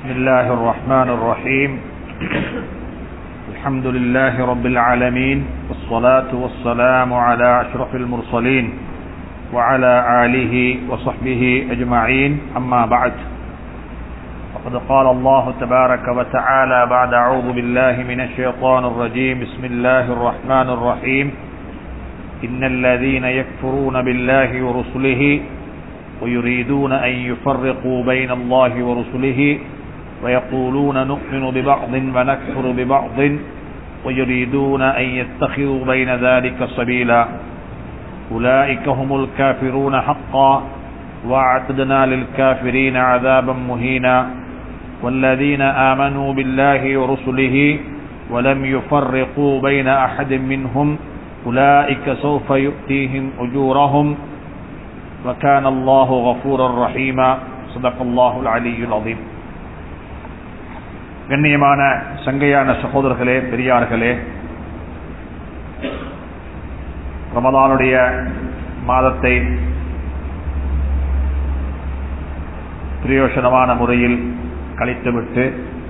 بسم الله الرحمن الرحيم الحمد لله رب العالمين والصلاة والسلام على أشرف المرسلين وعلى آله وصحبه أجمعين أما بعد فقد قال الله تبارك وتعالى بعد أعوذ بالله من الشيطان الرجيم بسم الله الرحمن الرحيم إن الذين يكفرون بالله ورسله ويريدون أن يفرقوا بين الله ورسله ويقولون نؤمن ببعض ونكفر ببعض ويريدون أن يتخذوا بين ذلك سبيلا أولئك هم الكافرون حقا وأعتدنا للكافرين عذابا مهينا والذين آمنوا بالله ورسله ولم يفرقوا بين أحد منهم أولئك سوف يؤتيهم أجورهم وكان الله غفورا رحيما صدق الله العلي العظيم கண்ணியமான சங்கையான சகோதரர்களே பெரியார்களே ரமதானுடைய மாதத்தை பிரயோசனமான முறையில் கழித்துவிட்டு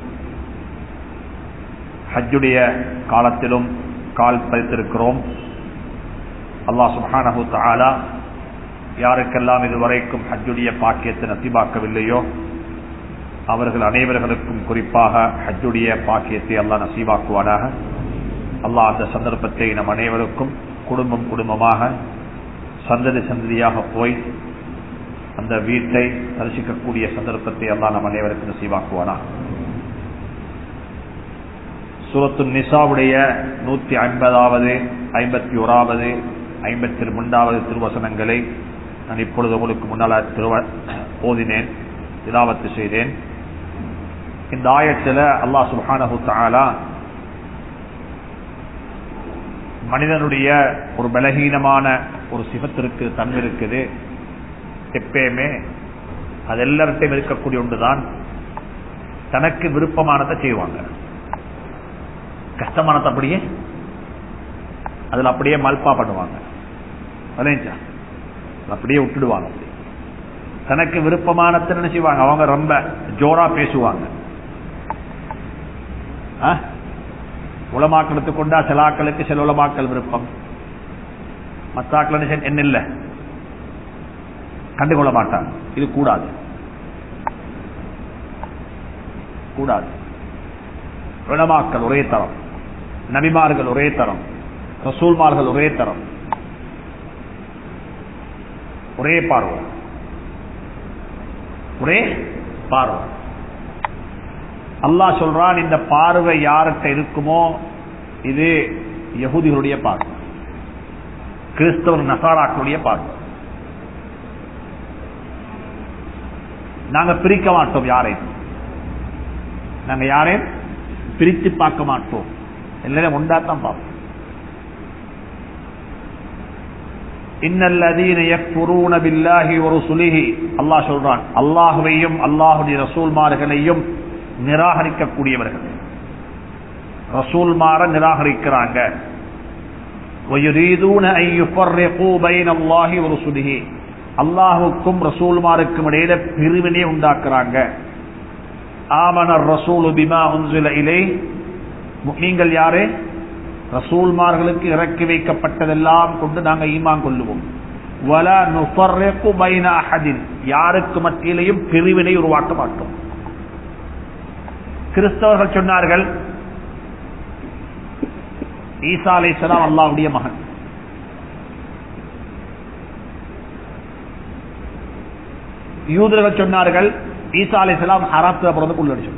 ஹஜ்ஜுடைய காலத்திலும் கால் பதித்திருக்கிறோம் அல்லாஹ் சுஹானஹு தாலா யாருக்கெல்லாம் இதுவரைக்கும் ஹஜ்ஜுடைய பாக்கியத்தை நசிபாக்கவில்லையோ அவர்கள் அனைவர்களுக்கும் குறிப்பாக ஹஜ்ஜுடைய பாக்கியத்தை அல்லாஹ் நசீபாக்குவானாக அல்லாஹ் அந்த சந்தர்ப்பத்தை நம் அனைவருக்கும் குடும்பம் குடும்பமாக சந்ததி சந்ததியாக போய் அந்த வீட்டை தரிசிக்கக்கூடிய சந்தர்ப்பத்தை எல்லாம் நம் அனைவருக்கும் நசீவாக்குவானா சூரத்து நிசாவுடைய நூத்தி ஐம்பதாவது ஐம்பத்தி ஓராவது ஐம்பத்தி ரெண்டாவது திருவசனங்களை நான் இப்பொழுது உங்களுக்கு முன்னால் திருவ ஓதினேன் திலாவத்து செய்தேன் இந்த ஆயத்தில் அல்லாஹ் சுபானஹு தாலா மனிதனுடைய ஒரு பலகீனமான ஒரு சிவத்திற்கு தன்மை இருக்குது எப்பயுமே அது எல்லார்ட்டையும் இருக்கக்கூடிய ஒன்றுதான் தனக்கு விருப்பமானதை செய்வாங்க கஷ்டமானது அப்படியே அதில் அப்படியே மல்பா பண்ணுவாங்க அப்படியே விட்டுடுவாங்க தனக்கு விருப்பமானத்தை என்ன செய்வாங்க அவங்க ரொம்ப ஜோரா பேசுவாங்க உலமாக்கள் எடுத்துக்கொண்டா சிலாக்களுக்கு சில உலமாக்கள் விருப்பம் மத்தாக்கள் என்ன இல்லை கண்டுகொள்ள மாட்டாங்க இது கூடாது கூடாது உலமாக்கள் ஒரே தரம் நபிமார்கள் ஒரே தரம் ரசூல்மார்கள் ஒரே தரம் ஒரே பார்வை ஒரே பார்வை அல்லாஹ் சொல்றான் இந்த பார்வை யார்கிட்ட இருக்குமோ இது யகுதிகளுடைய பார்வை கிறிஸ்தவர் நசாராக்களுடைய பார்வை நாங்க பிரிக்க மாட்டோம் யாரையும் நாங்க யாரையும் பிரித்து பார்க்க மாட்டோம் எல்லாரும் உண்டாத்தான் பார்ப்போம் அல்லாஹ் சொல்றான் அல்லாஹுவையும் அல்லாஹுடைய ரசூல்மார்களையும் நிராகரிக்கக்கூடியவர்கள் ரசூல்மார நிராகரிக்கிறாங்க அல்லாஹுக்கும் ரசூல்மாருக்கும் இடையில பிரிவினை உண்டாக்குறாங்க ஆமனர் ரசூல் பிமா உன்சில இலை நீங்கள் யாரு ரசூல்மார்களுக்கு இறக்கி வைக்கப்பட்டதெல்லாம் கொண்டு நாங்கள் ஈமான் கொள்ளுவோம் யாருக்கு மத்தியிலையும் பிரிவினை உருவாக்க மாட்டோம் கிறிஸ்தவர்கள் சொன்னார்கள் ஈசா அலை சலாம் அல்லாவுடைய மகன் யூதர்கள் சொன்னார்கள் ஈசா அலை சலாம் ஹராத்துல பிறந்து கொள்ளடிச்சு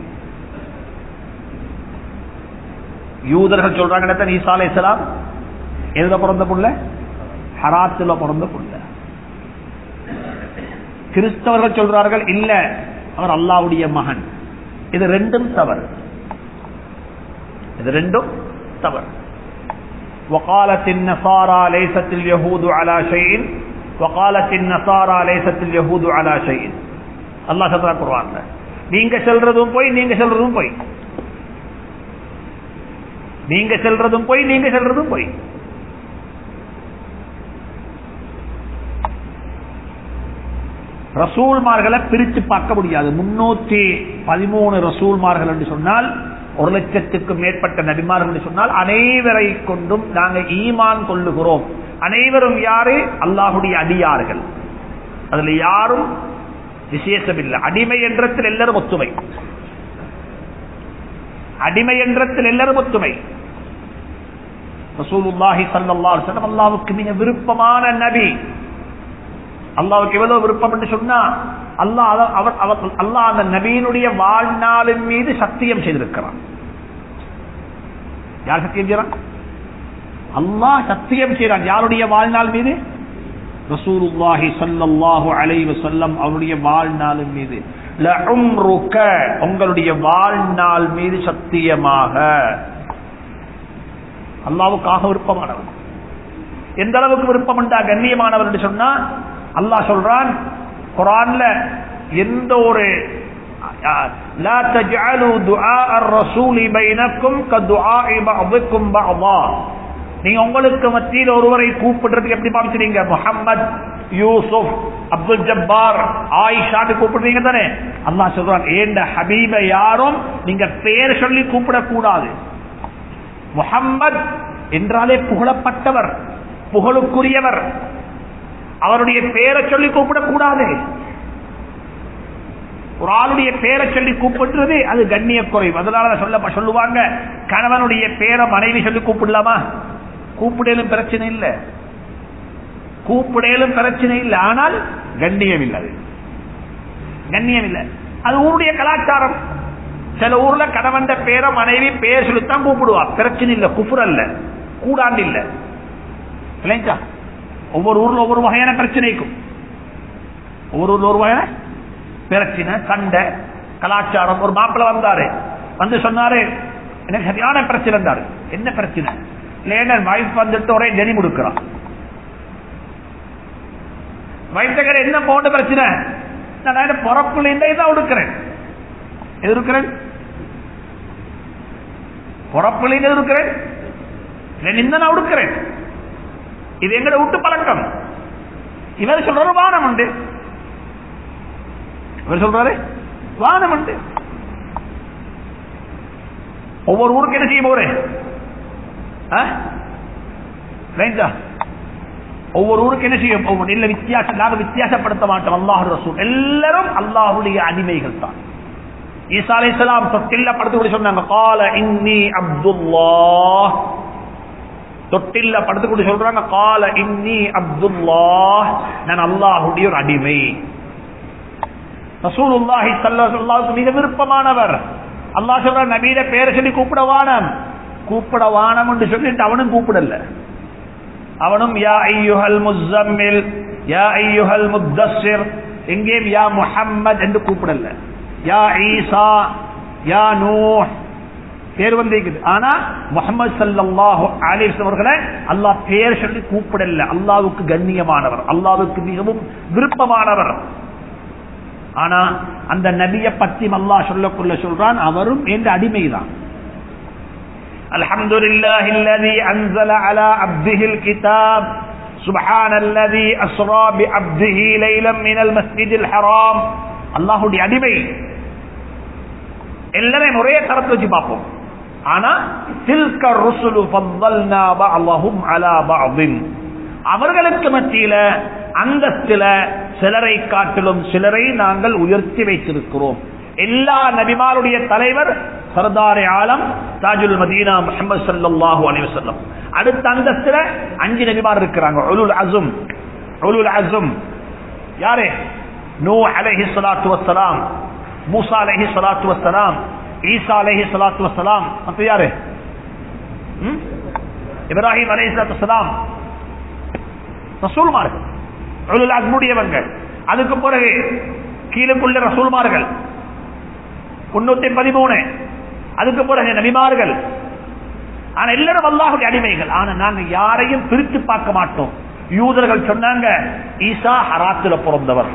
யூதர்கள் சொல்றாங்க ஈசா அலை சலாம் எதுல பிறந்த புள்ள ஹராத்துல பிறந்த புள்ள கிறிஸ்தவர்கள் சொல்றார்கள் இல்ல அவர் அல்லாவுடைய மகன் இது ரெண்டும் தவறு இது ரெண்டும் தவறு وقالت النصارى ليست اليهود على شيء وقالت النصارى ليست اليهود على شيء அல்லாஹ் சொல்றா குர்ஆன்ல நீங்க சொல்றதும் போய் நீங்க சொல்றதும் போய் நீங்க சொல்றதும் போய் நீங்க சொல்றதும் போய் ரசூல்மார்களை பிரித்து பார்க்க முடியாது முன்னூத்தி பதிமூணு ரசூல்மார்கள் என்று சொன்னால் ஒரு லட்சத்துக்கும் மேற்பட்ட நபிமார்கள் என்று சொன்னால் அனைவரை கொண்டும் நாங்கள் ஈமான் கொள்ளுகிறோம் அனைவரும் யாரு அல்லாஹுடைய அடியார்கள் அதுல யாரும் விசேஷம் இல்லை அடிமை என்றத்தில் எல்லாரும் ஒத்துமை அடிமை என்றத்தில் எல்லாரும் ஒத்துமை ரசூலுல்லாஹி ஸல்லல்லாஹு அலைஹி வஸல்லம் அல்லாஹ்வுக்கு மிக விருப்பமான நபி அல்லாஹ்வுக்கு எவ்வளவு விருப்பம் என்று சொன்னா அல்லாஹ் அத- அவர் அவர் அல்லாஹ் அந்த நபியினுடைய வாழ்நாளின் மீது சத்தியம் செய்திருக்கிறான் யார் சத்தியம் செய்யறான் அல்லாஹ் சத்தியம் செய்யறான் யாருடைய வாழ்நாள் மீது ரசூலுல்லாஹி ஸல்லல்லாஹு அலைஹி வஸல்லம் அவருடைய வாழ்நாளின் மீது லஉம்ருக உங்களுடைய வாழ்நாள் மீது சத்தியமாக அல்லாவுக்காக விருப்பமானவர் எந்த அளவுக்கு விருப்பம் உண்டா கண்ணியமானவர் என்று சொன்னா அல்லாஹ் சொல்றான் குரான்ல எந்த ஒரு لا تجعلوا دعاء الرسول بينكم كدعاء بعضكم بعضا நீங்க உங்களுக்கு மத்தியில் ஒருவரை கூப்பிடுறதுக்கு எப்படி பாவிச்சுறீங்க முஹம்மத் யூசுப் அப்துல் ஜப்பார் ஆயிஷான்னு கூப்பிடுறீங்க தானே அல்லாஹ் சொல்றான் ஏண்ட ஹபீப யாரும் நீங்க பேர் சொல்லி கூப்பிடக்கூடாது முஹம்மத் என்றாலே புகழப்பட்டவர் புகழுக்குரியவர் அவருடைய பேரை சொல்லி கூப்பிடக்கூடாது ஒரு ஆளுடைய பேரை சொல்லி கூப்பிடுறது அது கண்ணிய குறைவு அதனால சொல்ல சொல்லுவாங்க கணவனுடைய பேரை மனைவி சொல்லி கூப்பிடலாமா கூப்பிடலும் பிரச்சனை இல்லை கூப்பிடலும் பிரச்சனை இல்லை ஆனால் கண்ணியம் இல்லை அது கண்ணியம் இல்லை அது ஊருடைய கலாச்சாரம் சில ஊர்ல கணவன் பேரை மனைவி பேர் சொல்லித்தான் கூப்பிடுவா பிரச்சனை இல்ல குஃபுர் அல்ல கூடாண்டு இல்ல இல்லைங்களா ஒவ்வொரு ஊர்ல ஒவ்வொரு வகையான பிரச்சனைக்கும் ஒவ்வொரு ஊர்ல ஒரு வகையான பிரச்சனை சண்டை கலாச்சாரம் ஒரு மாப்பிள்ள வந்தாரு வந்து சொன்னாரு எனக்கு சரியான பிரச்சனை இருந்தாரு என்ன பிரச்சனை லேனர் வைஃப் வந்துட்டு ஒரே ஜனி முடுக்கிறான் வைத்தகர் என்ன போன்ற பிரச்சனை நான் பிறப்புல இருந்தே தான் உடுக்கிறேன் எது இருக்கிறேன் பிறப்புல இருக்கிறேன் இந்த நான் உடுக்கிறேன் இது எங்கட விட்டு பழக்கம் இவர் சொல்றாரு வானம் உண்டு இவர் சொல்றாரு வானம் உண்டு ஒவ்வொரு ஊருக்கு என்ன செய்ய போறேன் ஒவ்வொரு ஊருக்கு என்ன செய்யும் ஒவ்வொரு இல்ல வித்தியாசம் நாங்கள் வித்தியாசப்படுத்த மாட்டோம் அல்லாஹ் ரசூல் எல்லாரும் அல்லாஹுடைய அடிமைகள் தான் ஈசா அலை சலாம் தொட்டில்ல படுத்து சொன்னாங்க கால இன்னி அப்துல்லா தொட்டில்ல படுத்து சொல்றாங்க கால இன்னி அப்துல்லா நான் அல்லாஹுடைய ஒரு அடிமை ரசூலுல்லாஹி ஸல்லல்லாஹு மிக விருப்பமானவர் அல்லாஹ் சொல்ற நபியில பேரை சொல்லி கூப்பிட வானம் கூப்பிட வானம் என்று சொல்லிட்டு அவனும் கூப்பிடல அவனும் யா ஐயுஹல் முஸம்மில் யா ஐயுஹல் முத்தஸ்ஸிர் எங்கேயும் யா முஹம்மத் என்று கூப்பிடல யா ஈசா யா நூஹ் பேர் வந்திருக்குது ஆனா முகமது சல்லாஹு அலிஸ் அவர்களை அல்லாஹ் பேர் சொல்லி கூப்பிடல அல்லாவுக்கு கண்ணியமானவர் அல்லாவுக்கு மிகவும் விருப்பமானவர் ஆனா அந்த நபிய பத்தி அல்லாஹ் சொல்லக்குள்ள சொல்றான் அவரும் என்ற அடிமைதான் الحمد لله الذي أنزل على عبده الكتاب سبحان الذي أسرى بعبده ليلا من المسجد الحرام الله دي அடிமை எல்லாரும் ஒரே தரத்தை வச்சு பார்ப்போம் ஆனா தில்க ருசுலு ஃபضلنا بعضهم على بعض அவர்களுக்கு மத்தியில அந்தஸ்தில சிலரை காட்டிலும் சிலரை நாங்கள் உயர்த்தி வைத்திருக்கிறோம் எல்லா நபிமாருடைய தலைவர் சர்தாரே ஆலம் தாஜுல் மதீனா முகமது சல்லாஹூ அலிவசல்லம் அடுத்த அந்தஸ்தில அஞ்சு நபிமார் இருக்கிறாங்க ஒலுல் அசும் ஒலுல் அசும் யாரே நூ அலஹி சலாத்து வசலாம் மூசா அலஹி சலாத்து வசலாம் ஈசா அலஹி சலாத்து வசலாம் மத்த யாரு இப்ராஹிம் அலஹி சலாத்து வசலாம் ரசூல்மார்கள் ஒலுல் அஸ்முடையவங்க அதுக்கு பிறகு கீழுக்குள்ள ரசூல்மார்கள் முன்னூத்தி பதிமூணு அதுக்கு பிறகு நபிமார்கள் ஆனா எல்லாரும் அல்லாஹுடைய அடிமைகள் ஆனா நாங்க யாரையும் பிரித்து பார்க்க மாட்டோம் யூதர்கள் சொன்னாங்க ஈசா ஹராத்துல பிறந்தவர்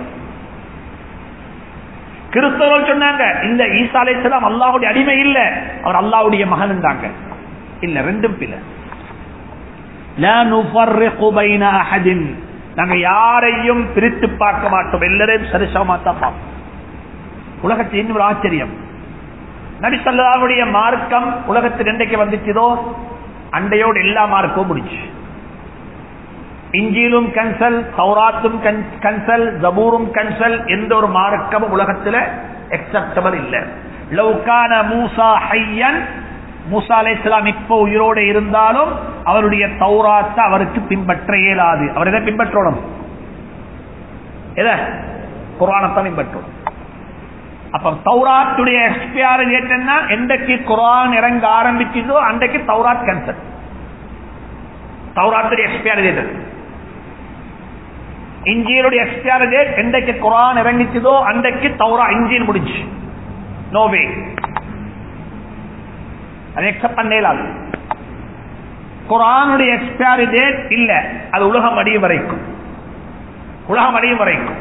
கிறிஸ்தவர்கள் சொன்னாங்க இந்த ஈசா அலைசலாம் அல்லாஹுடைய அடிமை இல்ல அவர் அல்லாஹுடைய மகன் இல்ல ரெண்டும் பில நாங்க யாரையும் பிரித்து பார்க்க மாட்டோம் எல்லாரையும் சரிசமமா தான் பார்ப்போம் உலகத்தில் இன்னொரு ஆச்சரியம் நபிசல்லாவுடைய மார்க்கம் உலகத்தில் என்றைக்கு வந்துச்சதோ அண்டையோடு எல்லா மார்க்கமும் முடிச்சு இஞ்சியிலும் கன்சல் சௌராத்தும் கன்சல் ஜபூரும் கன்சல் எந்த ஒரு மார்க்கமும் உலகத்தில் எக்ஸப்டபிள் இல்லை லவ்கான மூசா ஹையன் மூசா அலை இஸ்லாம் இப்போ உயிரோடு இருந்தாலும் அவருடைய தௌராத்தை அவருக்கு பின்பற்ற இயலாது அவர் எதை பின்பற்றணும் எதை குரானத்தை பின்பற்றணும் அப்ப தௌராத்துடைய எக்ஸ்பியர் டேட் என்ன என்றைக்கு குரான் இறங்க ஆரம்பிச்சதோ அன்றைக்கு தௌராத் கேன்சல் தௌராத்துடைய எக்ஸ்பியர் டேட் இஞ்சியனுடைய எக்ஸ்பியர் டேட் என்றைக்கு குரான் இறங்கிச்சதோ அன்றைக்கு தௌரா இஞ்சியன் முடிஞ்சு நோவே அது எக்ஸப்ட் பண்ணலாது குரானுடைய எக்ஸ்பயரி டேட் இல்ல அது உலகம் அடியும் வரைக்கும் உலகம் அடியும் வரைக்கும்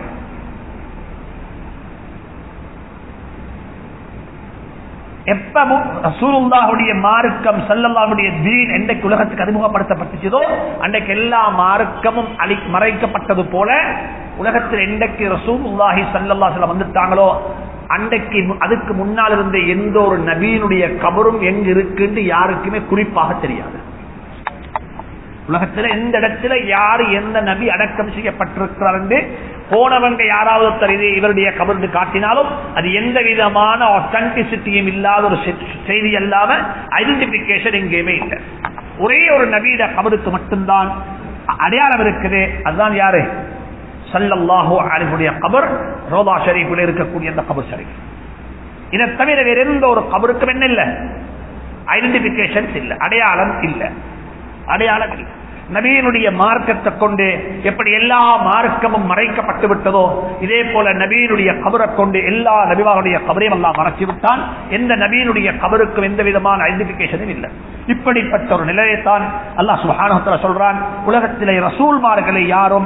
எப்பவும் ரசூலுல்லாஹுடைய மார்க்கம் சல்லல்லாஹுடைய தீன் என்றைக்கு உலகத்துக்கு அறிமுகப்படுத்தப்பட்டுச்சதோ அன்றைக்கு எல்லா மார்க்கமும் அழி மறைக்கப்பட்டது போல உலகத்தில் என்றைக்கு ரசூலுல்லாஹி சல்லல்லாஹு வந்துட்டாங்களோ அன்றைக்கு அதுக்கு முன்னால் இருந்த எந்த ஒரு நபியினுடைய கபரும் எங்க இருக்குன்னு யாருக்குமே குறிப்பாக தெரியாது உலகத்துல எந்த இடத்துல யாரு எந்த நபி அடக்கம் செய்யப்பட்டிருக்கிறார் என்று போனவங்க யாராவது ஒருத்தர் இது இவருடைய கபர்ந்து காட்டினாலும் அது எந்த விதமான ஆத்தன்டிசிட்டியும் இல்லாத ஒரு செய்தி அல்லாம ஐடென்டிபிகேஷன் எங்கேயுமே இல்லை ஒரே ஒரு நபீட கபருக்கு மட்டும்தான் அடையாளம் இருக்குது அதுதான் யாரு சல்லல்லாஹோ அலிஹுடைய கபர் ரோதா ஷரீஃபில் இருக்கக்கூடிய அந்த கபர் ஷரீஃப் இதை தவிர வேற எந்த ஒரு கபருக்கும் என்ன இல்லை ஐடென்டிபிகேஷன்ஸ் இல்லை அடையாளம் இல்லை அடையாளம் இல்லை நபீனுடைய மார்க்கத்தை கொண்டு எப்படி எல்லா மார்க்கமும் மறைக்கப்பட்டு விட்டதோ இதே போல நபீனுடைய கபரை கொண்டு எல்லா நபிவாருடைய கபரையும் எல்லாம் மறைச்சு விட்டான் எந்த நபீனுடைய கபருக்கும் எந்த விதமான ஐடென்டிபிகேஷனும் இல்லை இப்படிப்பட்ட ஒரு நிலையைத்தான் அல்லாஹ் சுஹானத்துல சொல்றான் உலகத்திலே ரசூல்மார்களை யாரும்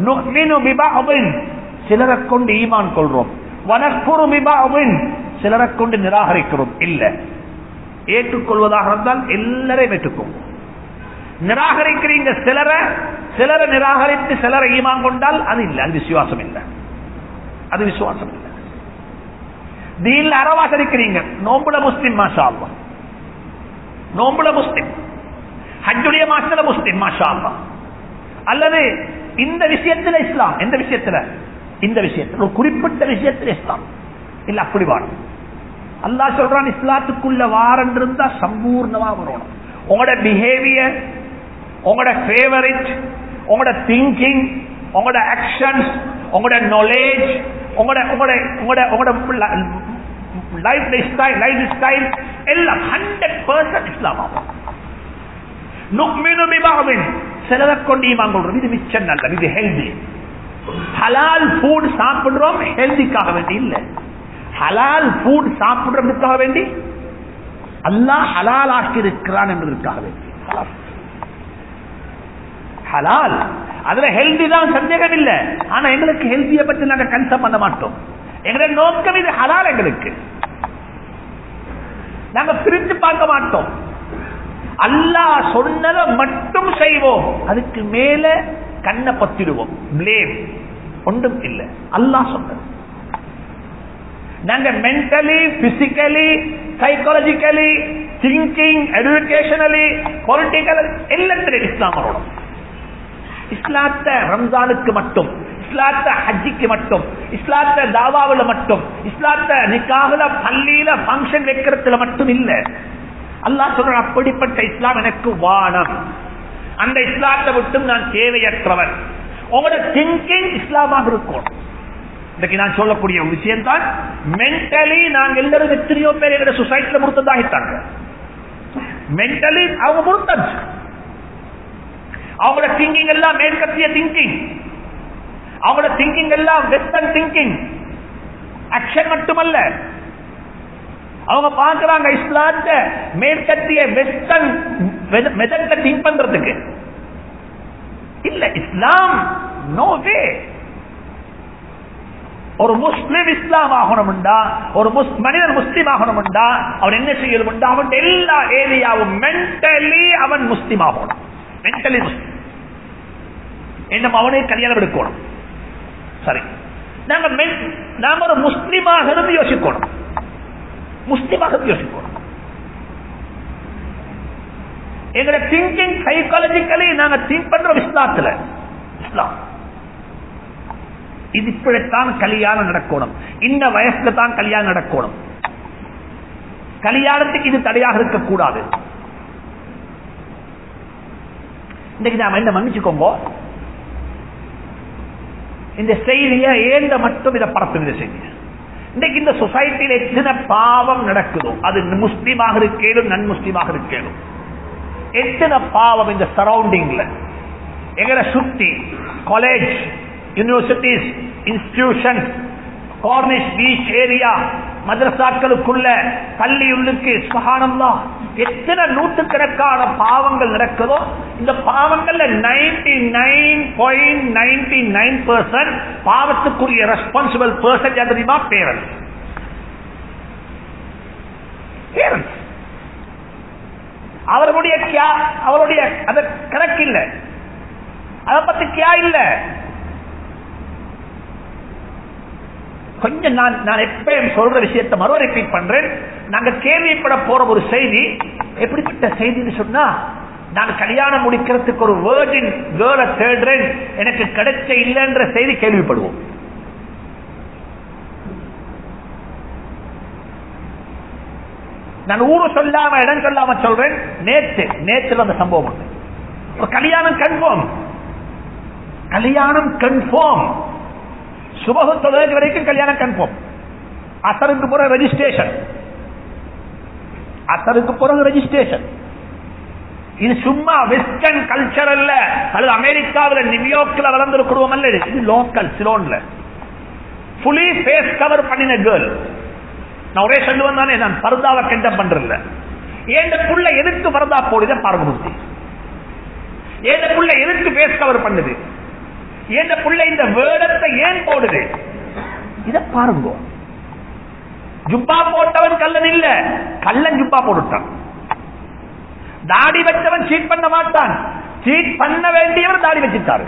சிலரை கொண்டு ஈமான் கொள்றோம் சிலரை கொண்டு நிராகரிக்கிறோம் இல்ல ஏற்றுக்கொள்வதாக இருந்தால் எல்லாரையும் ஏற்றுக்கொள்வோம் நிராகரிக்கிறீங்க சிலரை சிலரை நிராகரித்து சிலரை ஈமான் கொண்டால் அது இல்லை அது விசுவாசம் இல்லை அது விசுவாசம் இல்லை தீன்ல அறவாசரிக்கிறீங்க நோம்புல முஸ்லிம் மாஷா அல்லா நோம்புல முஸ்லிம் ஹஜ்ஜுடைய மாசத்துல முஸ்லிம் மாஷா அல்லா அல்லது இந்த விஷயத்துல இஸ்லாம் எந்த விஷயத்துல இந்த விஷயத்தில் ஒரு குறிப்பிட்ட விஷயத்தில் இஸ்லாம் இல்ல அப்படி வாழும் அல்லா சொல்றான் இஸ்லாத்துக்குள்ள வாரன் இருந்தா சம்பூர்ணமா வரணும் உங்களோட பிஹேவியர் உங்களோட ஃபேவரட் உங்களோட திங்கிங் உங்களோட ஆக்ஷன்ஸ் உங்களோட நாலேஜ் உங்களோட உங்களோட உங்களோட உங்களோட லைஃப் ஸ்டைல் லைஃப் ஸ்டைல் எல்லாம் ஹண்ட்ரட் பர்சன்ட் இஸ்லாம் ஆகும் சிலரை கொண்டு ஈமான் இது மிச்சம் நல்லது இது ஹெல்தி ஹலால் ஃபுட் சாப்பிடுறோம் ஹெல்திக்காக வேண்டி இல்ல ஹலால் ஃபுட் சாப்பிடுறதுக்காக வேண்டி அல்லாஹ் ஹலால் ஆக்கி இருக்கிறான் என்பதற்காக வேண்டி ஹலால் அதுல ஹெல்தி தான் சந்தேகம் இல்ல ஆனா எங்களுக்கு ஹெல்தியை பற்றி நாங்க கன்சம் பண்ண மாட்டோம் எங்களுடைய நோக்கம் இது ஹலால் எங்களுக்கு நாங்க பிரித்து பார்க்க மாட்டோம் அல்லாஹ் சொன்னதை மட்டும் செய்வோம் அதுக்கு மேல கண்ணை பத்திடுவோம் பிளேம் ஒன்றும் இல்லை அல்லாஹ் சொன்னது நாங்க mentally physically psychologically thinking educationally political எல்லாத்திலும் இஸ்லாம் வரணும் இஸ்லாத்த ரம்ஜானுக்கு மட்டும் இஸ்லாத்த ஹஜ்ஜிக்கு மட்டும் இஸ்லாத்த தாவாவில் மட்டும் இஸ்லாத்த நிக்காகுல பள்ளியில பங்கன் வைக்கிறதுல மட்டும் இல்ல அல்லாஹ் சொல்ற அப்படிப்பட்ட இஸ்லாம் எனக்கு வானம் அந்த இஸ்லாத்தை விட்டும் நான் தேவையற்றவன் உங்களோட திங்கிங் இஸ்லாமாக இருக்கும் இன்னைக்கு நான் சொல்லக்கூடிய ஒரு விஷயம் தான் மென்டலி நாங்க எல்லாரும் எத்தனையோ பேர் எங்க சொசைட்டில முறுத்ததாகிட்டாங்க மென்டலி அவங்க முறுத்தாச்சு அவங்களோட திங்கிங் எல்லாம் மேற்கத்திய திங்கிங் அவங்களோட திங்கிங் எல்லாம் வெஸ்டர்ன் திங்கிங் ஆக்ஷன் மட்டுமல்ல அவங்க பாக்குறாங்க இஸ்லாத்த மேற்கத்திய வெஸ்டர்ன் மெதத்தை திங்க் பண்றதுக்கு இல்ல இஸ்லாம் நோ வே ஒரு முஸ்லிம் இஸ்லாம் ஆகணும்டா ஒரு மனிதன் முஸ்லீம் ஆகணும்டா அவன் என்ன செய்யணும் அவன் எல்லா ஏரியாவும் மென்டலி அவன் முஸ்லீம் ஆகணும் மென்டலி முஸ்லீம் என்ன அவனே கல்யாணம் எடுக்கணும் சரி நாங்க மென்- நாங்க ஒரு முஸ்லிமாக இருந்து யோசிக்கணும் முஸ்லிமாக இருந்து யோசிக்கணும் எங்களோட திங்கிங் சைக்காலஜிக்கலி நாங்க திங்க் பண்றோம் இஸ்லாத்துல இஸ்லாம் இது இப்படித்தான் கல்யாணம் நடக்கணும் இந்த வயசுல தான் கல்யாணம் நடக்கணும் கல்யாணத்துக்கு இது தடையாக இருக்கக்கூடாது இன்னைக்கு நாம என்ன மன்னிச்சுக்கோங்க இந்த செய்தியை ஏண்ட மட்டும் இதை பரப்பும் இந்த செய்தியை இன்னைக்கு இந்த சொசைட்டியில் எத்தனை பாவம் நடக்குதோ அது முஸ்லீமாக இருக்கேனும் நன் முஸ்லீமாக இருக்கேனும் எத்தனை பாவம் இந்த சரௌண்டிங்ல எங்களை சுத்தி college universities institution corniche beach area மதரசாக்களுக்குள்ள பள்ளியுள்ளுக்கு சுகானம்லா எத்தனை நூற்றுக்கணக்கான பாவங்கள் நடக்குதோ இந்த பாவங்கள்ல ninety nine point ninety nine percent பாவத்துக்குரிய ரெஸ்பான்சிபிள் பர்சன் தெரியுமா பேரண்ட்ஸ் பேரண்ட்ஸ் அவர்களுடைய கியா அவருடைய அது கணக்கு இல்ல அதை பத்தி கியா இல்ல கொஞ்சம் நான் நான் எப்பயும் சொல்ற விஷயத்தை மறுவ ரிப்பீட் பண்றேன் நாங்க கேள்விப்பட போற ஒரு செய்தி எப்படிப்பட்ட செய்தின்னு சொன்னா நான் கல்யாணம் முடிக்கிறதுக்கு ஒரு வேர்டின் கேர்ளை தேடுறேன் எனக்கு கிடைச்ச இல்லைன்ற செய்தி கேள்விப்படுவோம் நான் ஊரு சொல்லாம இடம் சொல்லாம சொல்றேன் நேத்து நேற்று அந்த சம்பவம் உண்டு ஒரு கல்யாணம் கன்ஃபார்ம் கல்யாணம் கன்ஃபார்ம் சுபகு தொழில் வரைக்கும் கல்யாணம் கன்ஃபார்ம் அசருக்கு போற ரெஜிஸ்ட்ரேஷன் அசருக்கு பிறகு ரெஜிஸ்ட்ரேஷன் இது சும்மா வெஸ்டர்ன் கல்ச்சர் அல்ல அல்லது அமெரிக்காவில் நியூயார்க்ல வளர்ந்து குடும்பம் அல்ல இது. இது லோக்கல் சிலோன்ல புலி ஃபேஸ் கவர் பண்ணின கேர்ள் நான் ஒரே சொல்லுவேன் தானே நான் பரதாவை கண்டம் பண்றல ஏண்ட புள்ள எதுக்கு பரதா போடுத பாருங்க புத்தி ஏண்ட புள்ள எதுக்கு ஃபேஸ் கவர் பண்ணுது ஏண்ட புள்ள இந்த வேடத்தை ஏன் போடுது இத பாருங்க ஜுப்பா போட்டவன் கல்லன் இல்ல கல்லன் ஜுப்பா போட்டுட்டான் தாடி வச்சவன் சீட் பண்ண மாட்டான் சீட் பண்ண வேண்டியவர் தாடி வச்சிட்டாரு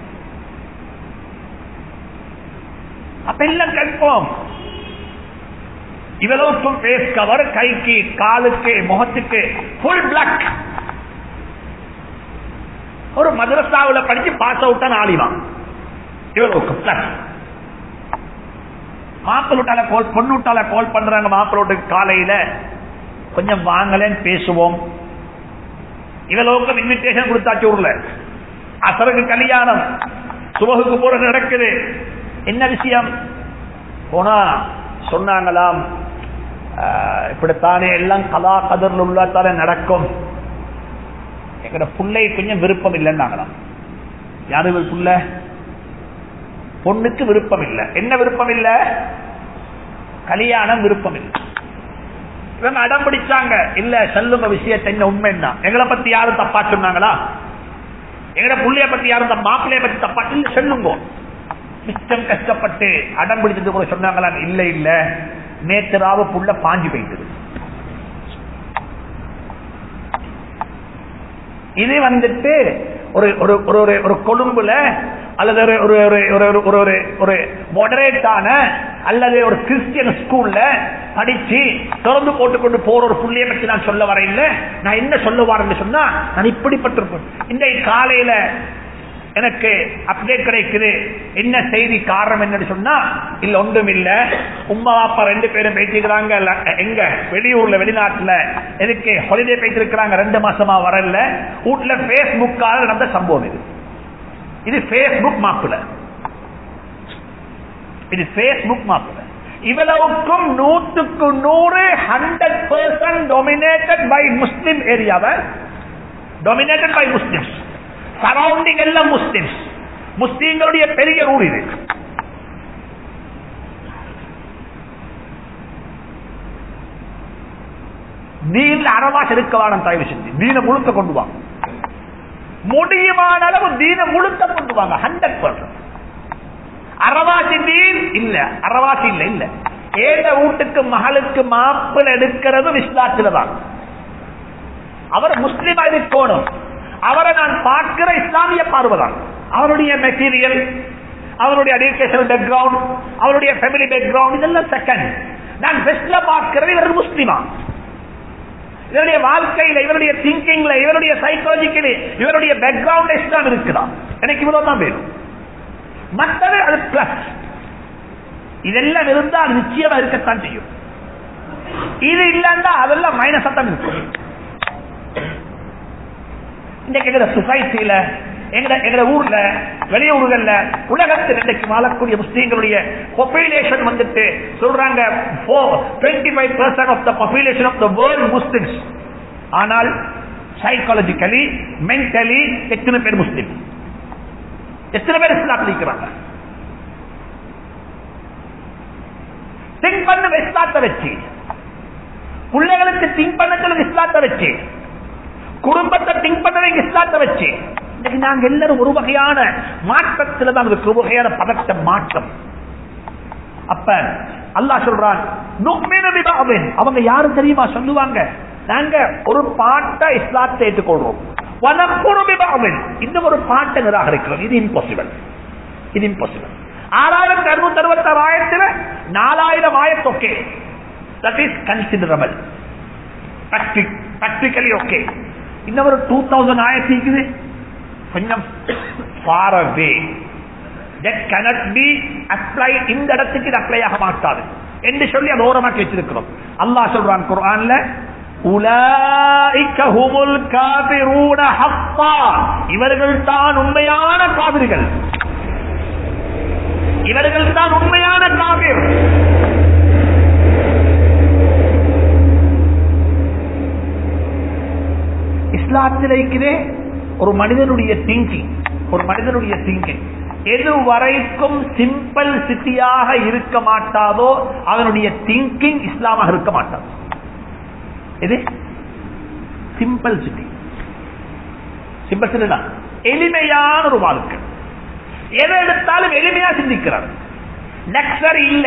அப்ப எல்லாம் கன்ஃபார்ம் இவளுக்கும் பேஸ் கவர் கைக்கு காலுக்கு முகத்துக்கு ஃபுல் பிளாக் ஒரு மதரசாவில் படிச்சு பாஸ் அவுட் தான் ஆளிவான் இவளுக்கு பிளஸ் மாப்பிள்ளூட்டால கால் பொண்ணுட்டால கால் பண்றாங்க மாப்பிள்ளோட்டுக்கு காலையில கொஞ்சம் வாங்கலன்னு பேசுவோம் இவளோக்கும் இன்விடேஷன் கொடுத்தாச்சு ஊர்ல அசருக்கு கல்யாணம் சுபகுக்கு போற நடக்குது என்ன விஷயம் போனா சொன்னாங்களாம் ஆஹ், இப்படித்தானே எல்லாம் கலா கதர்ல உள்ளத்தால நடக்கும் எங்கட புள்ளை கொஞ்சம் விருப்பம் இல்லைன்னாங்களாம் யாரு புள்ள பொண்ணுக்கு விருப்பம் இல்லை என்ன விருப்பம் இல்ல கல்யாணம் விருப்பம் இல்லை இவங்க அடம் பிடிச்சாங்க இல்ல சொல்லுங்க விஷயத்தை என்ன உண்மைன்னா எங்களை பத்தி யாரும் தப்பா சொன்னாங்களா எங்கட புள்ளைய பத்தி யாரும் தப்பா- மாப்பிள்ளைய பத்தி தப்பா இல்ல சொல்லுங்க மிச்சம் கஷ்டப்பட்டு அடம் பிடிச்சது கூட சொன்னாங்களா இல்ல இல்ல நேற்று ராவு புள்ள பாஞ்சு போயிட்டது இது வந்துட்டு ஒரு ஒரு ஒரு ஒரு- ஒரு கொழும்புல அல்லது ஒரு ஒரு ஒரு ஒரு ஒரு ஒரு ஒரு ஒரு மொடரேட்டான அல்லது ஒரு கிறிஸ்டியன் ஸ்கூல்ல படிச்சு திறந்து போட்டுக்கொண்டு போற ஒரு புள்ளைய பற்றி நான் சொல்ல வரையில நான் என்ன சொல்ல வரேன்னு சொன்னா நான் இப்படிப்பட்டிருப்பேன் இந்த காலையில எனக்கு அப்டேட் கிடைக்குது என்ன செய்தி காரணம் என்னன்னு சொன்னா இல்ல ஒன்றும் இல்ல உமா அப்பா ரெண்டு பேரும் பேசிக்கிறாங்க எங்க வெளியூர்ல வெளிநாட்டுல எதுக்கு ஹாலிடே பேசிருக்கிறாங்க ரெண்டு மாசமா வரல வீட்டுல பேஸ்புக்கால நடந்த சம்பவம் இது இது பேஸ்புக் மாப்புல இது பேஸ்புக் மாப்புல இவ்வளவுக்கும் நூற்றுக்கு நூறு hundred percent dominated by Muslim ஏரியாவை டொமினேட்டட் பை முஸ்லிம்ஸ் சரௌண்டிங் எல்லாம் முஸ்லிம்ஸ் முஸ்லீம்களுடைய பெரிய ஊர் இது தீன்ல அறவாசி இருக்க வேணும் தயவு செஞ்சு தீன முழுக்க கொண்டு வாங்க முடியுமான அளவு தீன முழுக்க கொண்டு வாங்க ஹண்ட்ரட் பர்சன்ட் அறவாசி தீன் இல்ல அறவாசி இல்ல இல்ல ஏழ வீட்டுக்கு மகளுக்கு மாப்பிள் எடுக்கிறதும் இஸ்லாத்தில தான் அவர் முஸ்லிமா இருக்கணும் அவரை நான் பார்க்கிற இஸ்லாமிய பார்வைதான் அவருடைய மெட்டீரியல் அவருடைய எஜுகேஷனல் பேக்ரவுண்ட் அவருடைய ஃபேமிலி பேக்ரவுண்ட் இதெல்லாம் செகண்ட் நான் பெஸ்ட்ல பார்க்கிறது இவர் முஸ்லிமா இவருடைய வாழ்க்கையில இவருடைய திங்கிங்ல இவருடைய சைக்காலஜிக்கலி இவருடைய பேக்ரவுண்ட் இஸ்லாம் இருக்குதா எனக்கு இவ்வளவு தான் வேணும் மற்றது அது பிளஸ் இதெல்லாம் இருந்தா அது நிச்சயமா இருக்கத்தான் செய்யும் இது இல்லைன்னா அதெல்லாம் மைனஸா தான் இருக்கும் இன்னைக்கு எங்க சொசைட்டியில எங்க எங்க ஊர்ல வெளியூர்கள்ல உலகத்தில் இன்றைக்கு வாழக்கூடிய முஸ்லீம்களுடைய பாப்புலேஷன் வந்துட்டு சொல்றாங்க twenty five percent of the population of the world Muslims ஆனால் சைக்காலஜிக்கலி மென்டலி எத்தனை பேர் முஸ்லீம் எத்தனை பேர் இஸ்லாம் இருக்கிறாங்க திங்க் பண்ண இஸ்லாத்தை வச்சு பிள்ளைகளுக்கு திங்க் பண்ண சொல்லுங்க இஸ்லாத்தை வச்சு குடும்பத்தை திங்க் பண்ணவங்க இஸ்லாத்தை வச்சு இன்னைக்கு நாங்க எல்லாரும் ஒரு வகையான மாற்றத்துல தான் இருக்கு ஒரு வகையான பதட்ட மாற்றம் அப்ப அல்லாஹ் சொல்றான் நுக்மினு பிபாபின். அவங்க யாரும் தெரியுமா சொல்லுவாங்க நாங்க ஒரு பாட்டை இஸ்லாத்தை ஏற்றுக்கொள்றோம் வனக்குரு பிபாபின். இன்னும் ஒரு பாட்டை நிராகரிக்கிறோம் இது இம்பாசிபிள் இது இம்பாசிபிள் ஆறாயிரத்தி அறுநூத்தி அறுபத்தி ஆறு ஆயிரத்துல நாலாயிரம் ஆயிரத்து okay that is considerable practically okay இன்னும் ஒரு டூ தௌசண்ட் ஆயிரத்தி இருக்குது கொஞ்சம் far away that cannot be applied இந்த இடத்துக்கு இது அப்ளை ஆக மாட்டாது என்று சொல்லி அது ஓரமாக்கி வச்சிருக்கிறோம் அல்லாஹ் சொல்றான் குர்ஆன்ல உலாயிக்க ஹுமுல் காபிரூன ஹப்பா இவர்கள் தான் உண்மையான காவிர்கள் இவர்கள் தான் உண்மையான காவிர் இஸ்லாத்தில் இருக்கிறே ஒரு மனிதனுடைய திங்கிங் ஒரு மனிதனுடைய திங்கிங் எது வரைக்கும் சிம்பிள் சிட்டியாக இருக்க மாட்டாதோ அவனுடைய திங்கிங் இஸ்லாமாக இருக்க மாட்டாது எது சிம்பிள் சிட்டி சிம்பிள் சிட்டி எளிமையான ஒரு வாழ்க்கை எதை எடுத்தாலும் எளிமையா சிந்திக்கிறார் லக்ஸரி இல்ல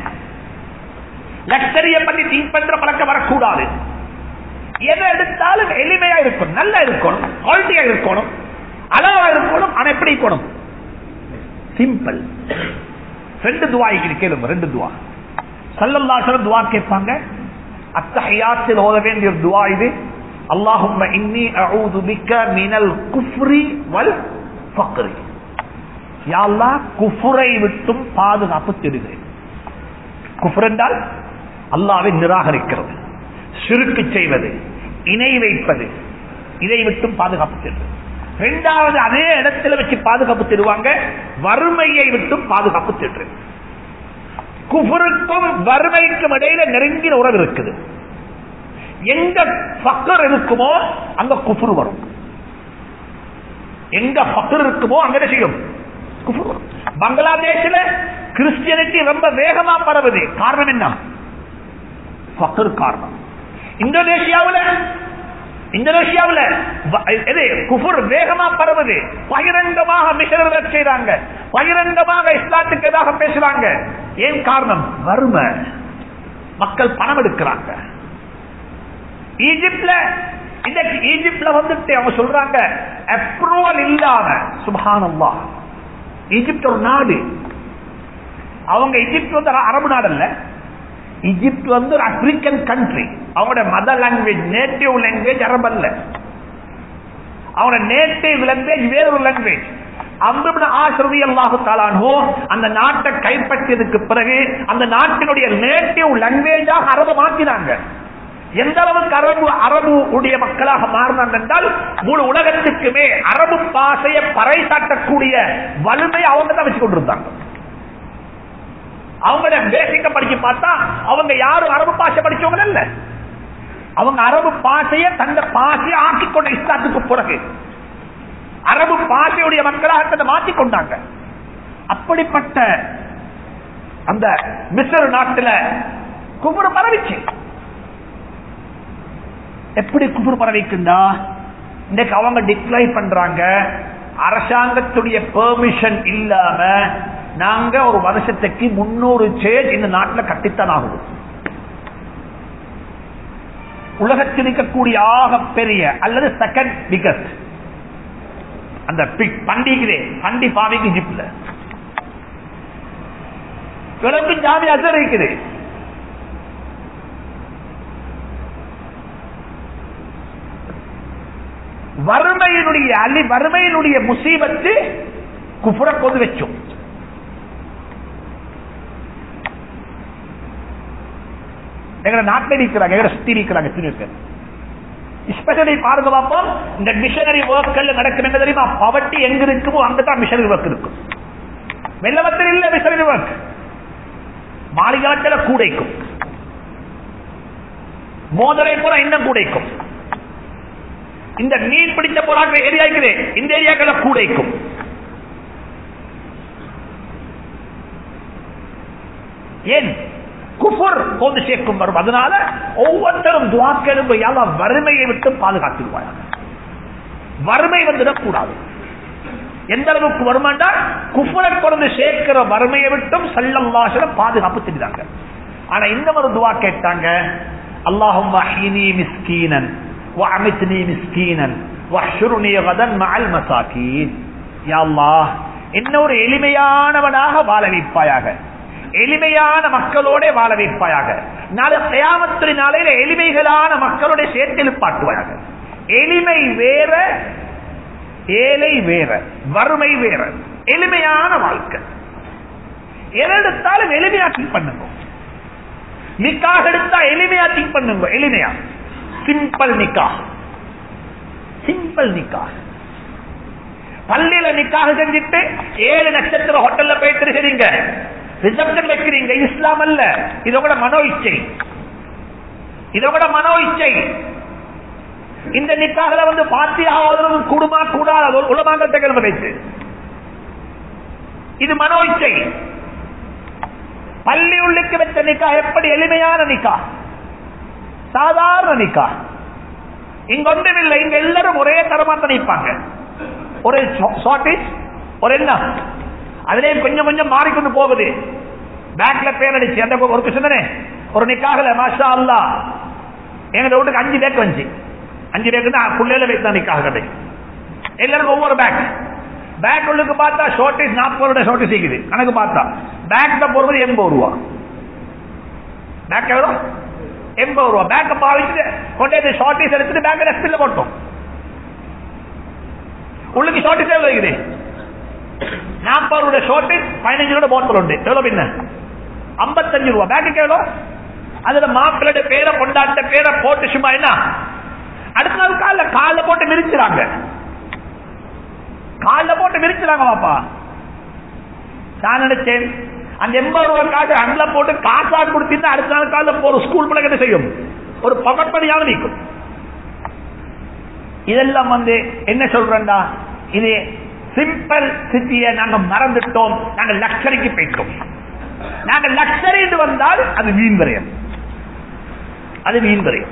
லக்ஸரிய பத்தி திங்க் பண்ற பழக்கம் வரக்கூடாது எதை எடுத்தாலும் எளிமையா இருக்கணும் நல்லா இருக்கணும் குவாலிட்டியா இருக்கணும் அளவா இருக்கணும் ஆனா எப்படி இருக்கணும் சிம்பிள் ரெண்டு துவா இருக்குது கேளுங்க ரெண்டு துவா சல்லல்லாஹு துவா கேட்பாங்க அத்தஹியாத்தில் ஓத வேண்டிய ஒரு துவா இது அல்லாஹும்ம இன்னி அஊது பிக்க மினல் குஃப்ரி வல் ஃபக்ரி யா அல்லாஹ் குஃப்ரை விட்டும் பாதுகாப்பு தேடுகிறேன் குஃப்ர் என்றால் அல்லாஹ்வை நிராகரிக்கிறது சிறுக்கு செய்வது இணை வைப்பது இதை விட்டும் பாதுகாப்பு தேடுவது இரண்டாவது அதே இடத்துல வச்சு பாதுகாப்பு தருவாங்க வறுமையை விட்டும் பாதுகாப்பு தேடுறது குஃபருக்கும் வறுமைக்கும் இடையில நெருங்கின உறவு இருக்குது எங்க பக்கர் இருக்குமோ அங்க குஃபுர் வரும் எங்க பக்கர் இருக்குமோ அங்க என்ன செய்யும் குஃபுர் வரும் பங்களாதேஷ்ல கிறிஸ்டியனிட்டி ரொம்ப வேகமா பரவுது காரணம் என்ன பக்கர் காரணம் இந்தோனேஷியாவில் இந்தோனேஷியாவில் எது குஃபுர் வேகமா பரவுது பகிரங்கமாக மிஷனர்கள் செய்றாங்க பகிரங்கமாக இஸ்லாத்துக்கு எதாக பேசுறாங்க ஏன் காரணம் வறுமை மக்கள் பணம் எடுக்கிறாங்க ஈஜிப்ட்ல இன்னைக்கு ஈஜிப்ட்ல வந்துட்டு அவங்க சொல்றாங்க அப்ரூவல் இல்லாம சுபானம்மா ஈஜிப்ட் ஒரு நாடு அவங்க ஈஜிப்ட் வந்து அரபு நாடு அல்ல ஈஜிப்ட் வந்து ஒரு ஆப்பிரிக்கன் கண்ட்ரி அவங்களோட மதர் லாங்குவேஜ் நேட்டிவ் லாங்குவேஜ் அரபு அல்ல அவங்களோட நேட்டிவ் லாங்குவேஜ் வேறொரு லாங்குவேஜ் அந்த நாட்டை கைப்பற்றியதுக்கு பிறகு அந்த நாட்டினுடைய நேட்டிவ் லாங்குவேஜாக அரபு மாற்றினாங்க எந்த அளவுக்கு அரபு அரபு உடைய மக்களாக மாறினாங்க என்றால் முழு உலகத்துக்குமே அரபு பாசையை பறைசாட்டக்கூடிய வலிமை அவங்க தான் வச்சு கொண்டிருந்தாங்க அவங்கள பேசிக்க படிச்சு பார்த்தா அவங்க யாரும் அரபு பாஷை படிச்சவங்க இல்ல அவங்க அரபு பாஷைய தந்த பாஷையை ஆக்கி கொண்ட இஸ்லாத்துக்கு பிறகு அரபு பாஷையுடைய மக்களாக தன்னை மாற்றிக் கொண்டாங்க அப்படிப்பட்ட அந்த மிஸ்ர் நாட்டில் குபுரு பரவிச்சு எப்படி குபுரு பரவிக்குண்டா இன்னைக்கு அவங்க டிக்ளை பண்றாங்க அரசாங்கத்துடைய பெர்மிஷன் இல்லாம நாங்க ஒரு வருஷத்துக்கு முன்னூறு சேஜ் இந்த நாட்டில் கட்டித்தான் ஆகுது உலகத்தில் இருக்கக்கூடிய ஆக பெரிய அல்லது செகண்ட் பிகஸ்ட் அந்த பிக் பண்டிகிறே பண்டி பாவிக்கு ஜிப்ல இவருக்கு ஜாமி அசர் இருக்குது வறுமையினுடைய அலி வறுமையினுடைய முசீபத்து குப்புற கொண்டு வச்சோம் எங்களை நாட்டில் இருக்கிறாங்க எங்களை சுத்தி இருக்கிறாங்க எத்தனை ஸ்பெஷலி பாருங்க பார்ப்போம் இந்த மிஷனரி ஒர்க்கள் நடக்கும் என்ன தெரியுமா பவர்ட்டி எங்க இருக்குமோ அங்கதான் மிஷனரி ஒர்க் இருக்கும் வெள்ளவத்தில் இல்ல மிஷனரி ஒர்க் மாளிகாட்டில் கூடைக்கும் மோதலை போல இன்னும் கூடைக்கும் இந்த மீன் பிடிச்ச போறாங்க ஏரியா இருக்குது இந்த ஏரியாக்களை கூடைக்கும் ஏன் குஃபர் கொண்டு சேர்க்கும் வரும் அதனால ஒவ்வொருத்தரும் துவாக்கெலும்பு யாவா வறுமையை விட்டு பாதுகாத்துருவாங்க வறுமை வந்துடக்கூடாது எந்த அளவுக்கு வருமாண்டா குஃபரை கொண்டு சேர்க்கிற வறுமையை விட்டும் சல்லம் வாசல பாதுகாப்பு செஞ்சாங்க ஆனா இந்த ஒரு துவா கேட்டாங்க அல்லாஹும் வஹீனி மிஸ்கீனன் وأمتني مسكينا واحشرني غدا مع المساكين يا الله என்ன ஒரு எளிமையானவனாக வாழ வைப்பாயாக எளிமையான மக்களோட வாழ வைப்பாயாக நாளை கயாமத்திரி நாளையில எளிமைகளான மக்களோட சேர்த்து எழுப்பாட்டுவாயாக எளிமை வேற ஏழை வேற வறுமை வேற எளிமையான வாழ்க்கை எதெடுத்தாலும் எளிமையா திங்க் பண்ணுங்க நிக்காக எடுத்தா எளிமையா திங்க் பண்ணுங்க எளிமையா சிம்பிள் நிக்கா சிம்பிள் நிக்கா பள்ளியில நிக்காக செஞ்சுட்டு ஏழு நட்சத்திர ஹோட்டல்ல போயிட்டு இருக்கிறீங்க ரிசப்ஷன் வைக்கிறீங்க இஸ்லாம் அல்ல இதோட மனோ இச்சை இதோட மனோ இச்சை இந்த நிக்காக வந்து பாத்தியாவது குடுமா கூடாது உலமாங்கத்தை கிளம்ப வைத்து இது மனோ இச்சை பள்ளி உள்ளுக்கு வச்ச நிக்கா எப்படி எளிமையான நிக்கா சாதாரண நிக்கா இங்க ஒன்றும் இல்லை இங்க எல்லாரும் ஒரே தரமாத்த நிற்பாங்க ஒரு ஷார்டேஜ் ஒரு என்ன அதுலயும் கொஞ்சம் கொஞ்சம் மாறிக்கொண்டு போகுது பேக்ல பேர் அடிச்சு அந்த ஒரு கொஸ்டின் தானே ஒரு நிக்காகல மாஷா அல்லா எங்க வீட்டுக்கு அஞ்சு பேக் வந்துச்சு அஞ்சு பேக் தான் புள்ளையில வைத்தான் நிக்காக கடை எல்லாருக்கும் ஒவ்வொரு பேக் பேக் உள்ளுக்கு பார்த்தா ஷார்டேஜ் நாற்பது ரூபாய் ஷார்டேஜ் இருக்குது கணக்கு பார்த்தா பேக்ல போறது எண்பது ரூபா பேக் எவ்வளோ எண்பது ரூபா பேக்க பாவிச்சுட்டு கொண்டே ஷார்டேஜ் எடுத்துட்டு பேங்க் டஸ்ட்பின்ல போட்டோம் உள்ளுக்கு ஷார்டேஜ் எவ்வளவு இருக்குது நாற்பது ரூபாய் ஷார்டேஜ் பதினஞ்சு ரூபாய் போத்தல் உண்டு எவ்வளவு பின்ன ஐம்பத்தஞ்சு ரூபா பேங்க்கு எவ்வளவு அதுல மாப்பிள்ளோட பேரை கொண்டாட்ட பேரை போட்டு சும்மா என்ன அடுத்த நாள் கால கால போட்டு மிரிச்சுறாங்க கால போட்டு மிரிச்சுறாங்க பாப்பா நான் நினைச்சேன் அந்த எண்பது ரூபாய் காசு அண்ல போட்டு காசா கொடுத்தீங்கன்னா அடுத்த நாள் காலையில் ஒரு ஸ்கூல் பிள்ளை என்ன செய்யும் ஒரு பகட் பண்ணியாவது நிற்கும் இதெல்லாம் வந்து என்ன சொல்றேன்டா இது சிம்பிள் சிட்டியை நாங்க மறந்துட்டோம் நாங்க லக்ஸரிக்கு போயிட்டோம் நாங்க லக்ஸரி வந்தால் அது வீண் விரயம் அது வீண் விரயம்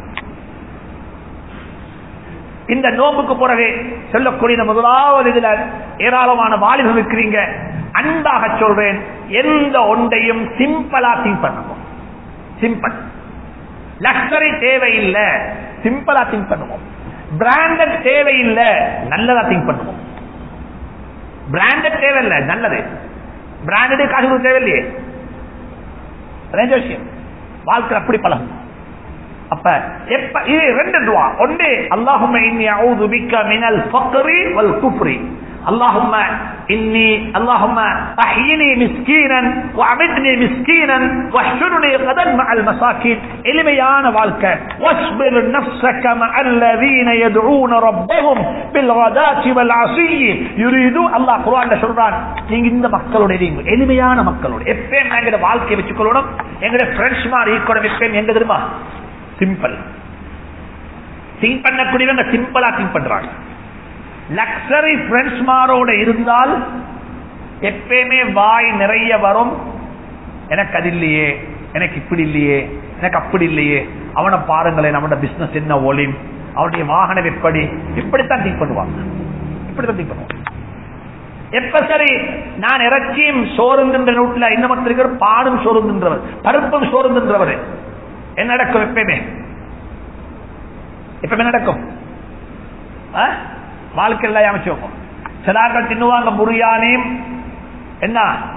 இந்த நோம்புக்கு பிறகு சொல்லக்கூடிய முதலாவது இதுல ஏராளமான வாலிபம் இருக்கிறீங்க அன்பாக சொல்றேன் எந்த ஒன்றையும் சிம்பிளா திங்க் பண்ணுவோம் சிம்பிள் லக்ஸரி தேவையில்லை சிம்பிளா திங்க் பண்ணுவோம் பிராண்டட் தேவையில்லை நல்லதா திங்க் பண்ணுவோம் பிராண்டட் தேவையில்லை நல்லது பிராண்டடு காசு தேவையில்லையே விஷயம் வாழ்க்கை அப்படி பழகும் அப்ப எப்ப இது ரெண்டு துவா ஒன்று அல்லாஹும்ம இன்னி அஊது பிக்க மினல் ஃபக்ரி வல் குஃப்ரி اللهم إني اللهم أحيني مسكينا وأمتني مسكينا واحشرني غدا مع المساكين إلميان والك واصبر نفسك مع الذين يدعون ربهم بالغداة والعشي يريدون الله قرآن சொல்றான் நீங்க இந்த மக்களோட நீங்க எளிமையான மக்களோட எப்பயும் எங்கட வாழ்க்கையை வச்சுக்கொள்ளணும் எங்கட ஃப்ரெண்ட்ஸ் மாதிரி இருக்கணும் எப்பயும் எங்க தெரியுமா சிம்பிள் திங்க் பண்ணக்கூடியவங்க சிம்பிளா திங்க் பண்றாங்க லக்ஸரி ஃப்ரெண்ட்ஸ் மாரோட இருந்தால் எப்பயுமே வாய் நிறைய வரும் எனக்கு அது இல்லையே எனக்கு இப்படி இல்லையே எனக்கு அப்படி இல்லையே அவனை பாருங்களேன் அவனோட பிசினஸ் என்ன ஒளிம் அவனுடைய வாகனம் எப்படி இப்படித்தான் திங்க் பண்ணுவாங்க இப்படித்தான் திங்க் பண்ணுவாங்க எப்ப சரி நான் இறச்சியும் சோறுங்கின்ற நூட்டில் இன்னும் இருக்கிற பாடும் சோறுங்கின்றவர் பருப்பும் சோறுங்கின்றவர் என்ன நடக்கும் எப்பயுமே எப்பவுமே நடக்கும் வாழ்க்கையில் அமைச்சு வைப்போம் சிலாக்கள் தின்னுவாங்க புரியாணி என்ன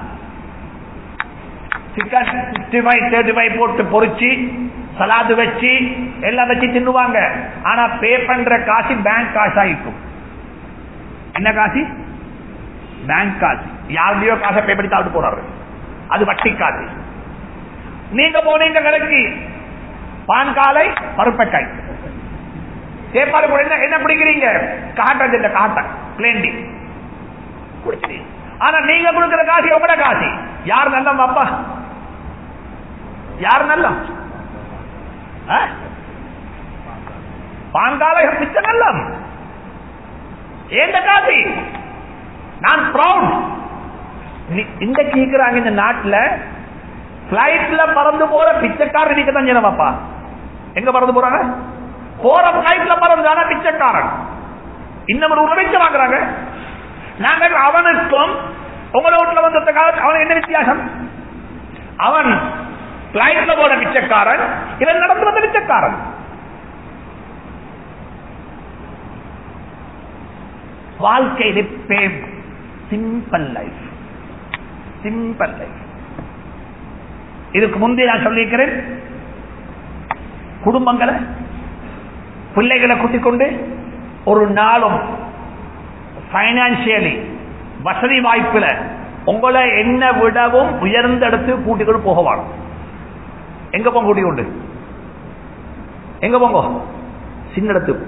chicken sixty five thirty five போட்டு பொறிச்சு சலாது வச்சு எல்லாம் வச்சு தின்னுவாங்க ஆனா பே பண்ற காசு பேங்க் காசு ஆயிக்கும் என்ன காசு பேங்க் காசு யாருடையோ காசை பே பண்ணி சாப்பிட்டு போறாரு அது வட்டி காசு நீங்க போனீங்க கடைக்கு பான் காலை பருப்பக்காய் சேப்பாடு கூட என்ன என்ன பிடிக்கிறீங்க காட்டன் இந்த காட்டன் பிளேண்டி குடிச்சிட்டீங்க ஆனா நீங்க கொடுக்கிற காசு உங்களோட காசு யார் நல்ல அப்பா யார் நல்ல பாங்கால மிச்ச நல்லம் ஏந்த காசி நான் ப்ரௌட் இந்த கேக்குறாங்க இந்த நாட்டுல பிளைட்ல பறந்து போற பிச்சைக்காரன் நீங்க தான் ஜனமாப்பா எங்க பறந்து போறாங்க போற பிளைட்ல பறந்துதான பிச்சைக்காரன் இன்னும் ஒரு உணவை வாங்குறாங்க நாங்க அவனுக்கும் உங்களோட வீட்டுல வந்ததுக்காக அவன் என்ன வித்தியாசம் அவன் பிளைட்ல போன பிச்சைக்காரன் இவன் நடந்து வந்த பிச்சைக்காரன் வாழ்க்கை சிம்பிள் லைஃப் சிம்பிள் லைஃப் இதுக்கு முந்தைய நான் சொல்லியிருக்கிறேன் குடும்பங்களை பிள்ளைகளை கூட்டிக் கொண்டு ஒரு நாளும் பைனான்சியலி வசதி வாய்ப்புல உங்களை என்ன விடவும் உயர்ந்த இடத்துக்கு கூட்டிக்கொண்டு போக வேணும் எங்க போங்க கூட்டிக் கொண்டு எங்க போங்க சின்ன இடத்துக்கு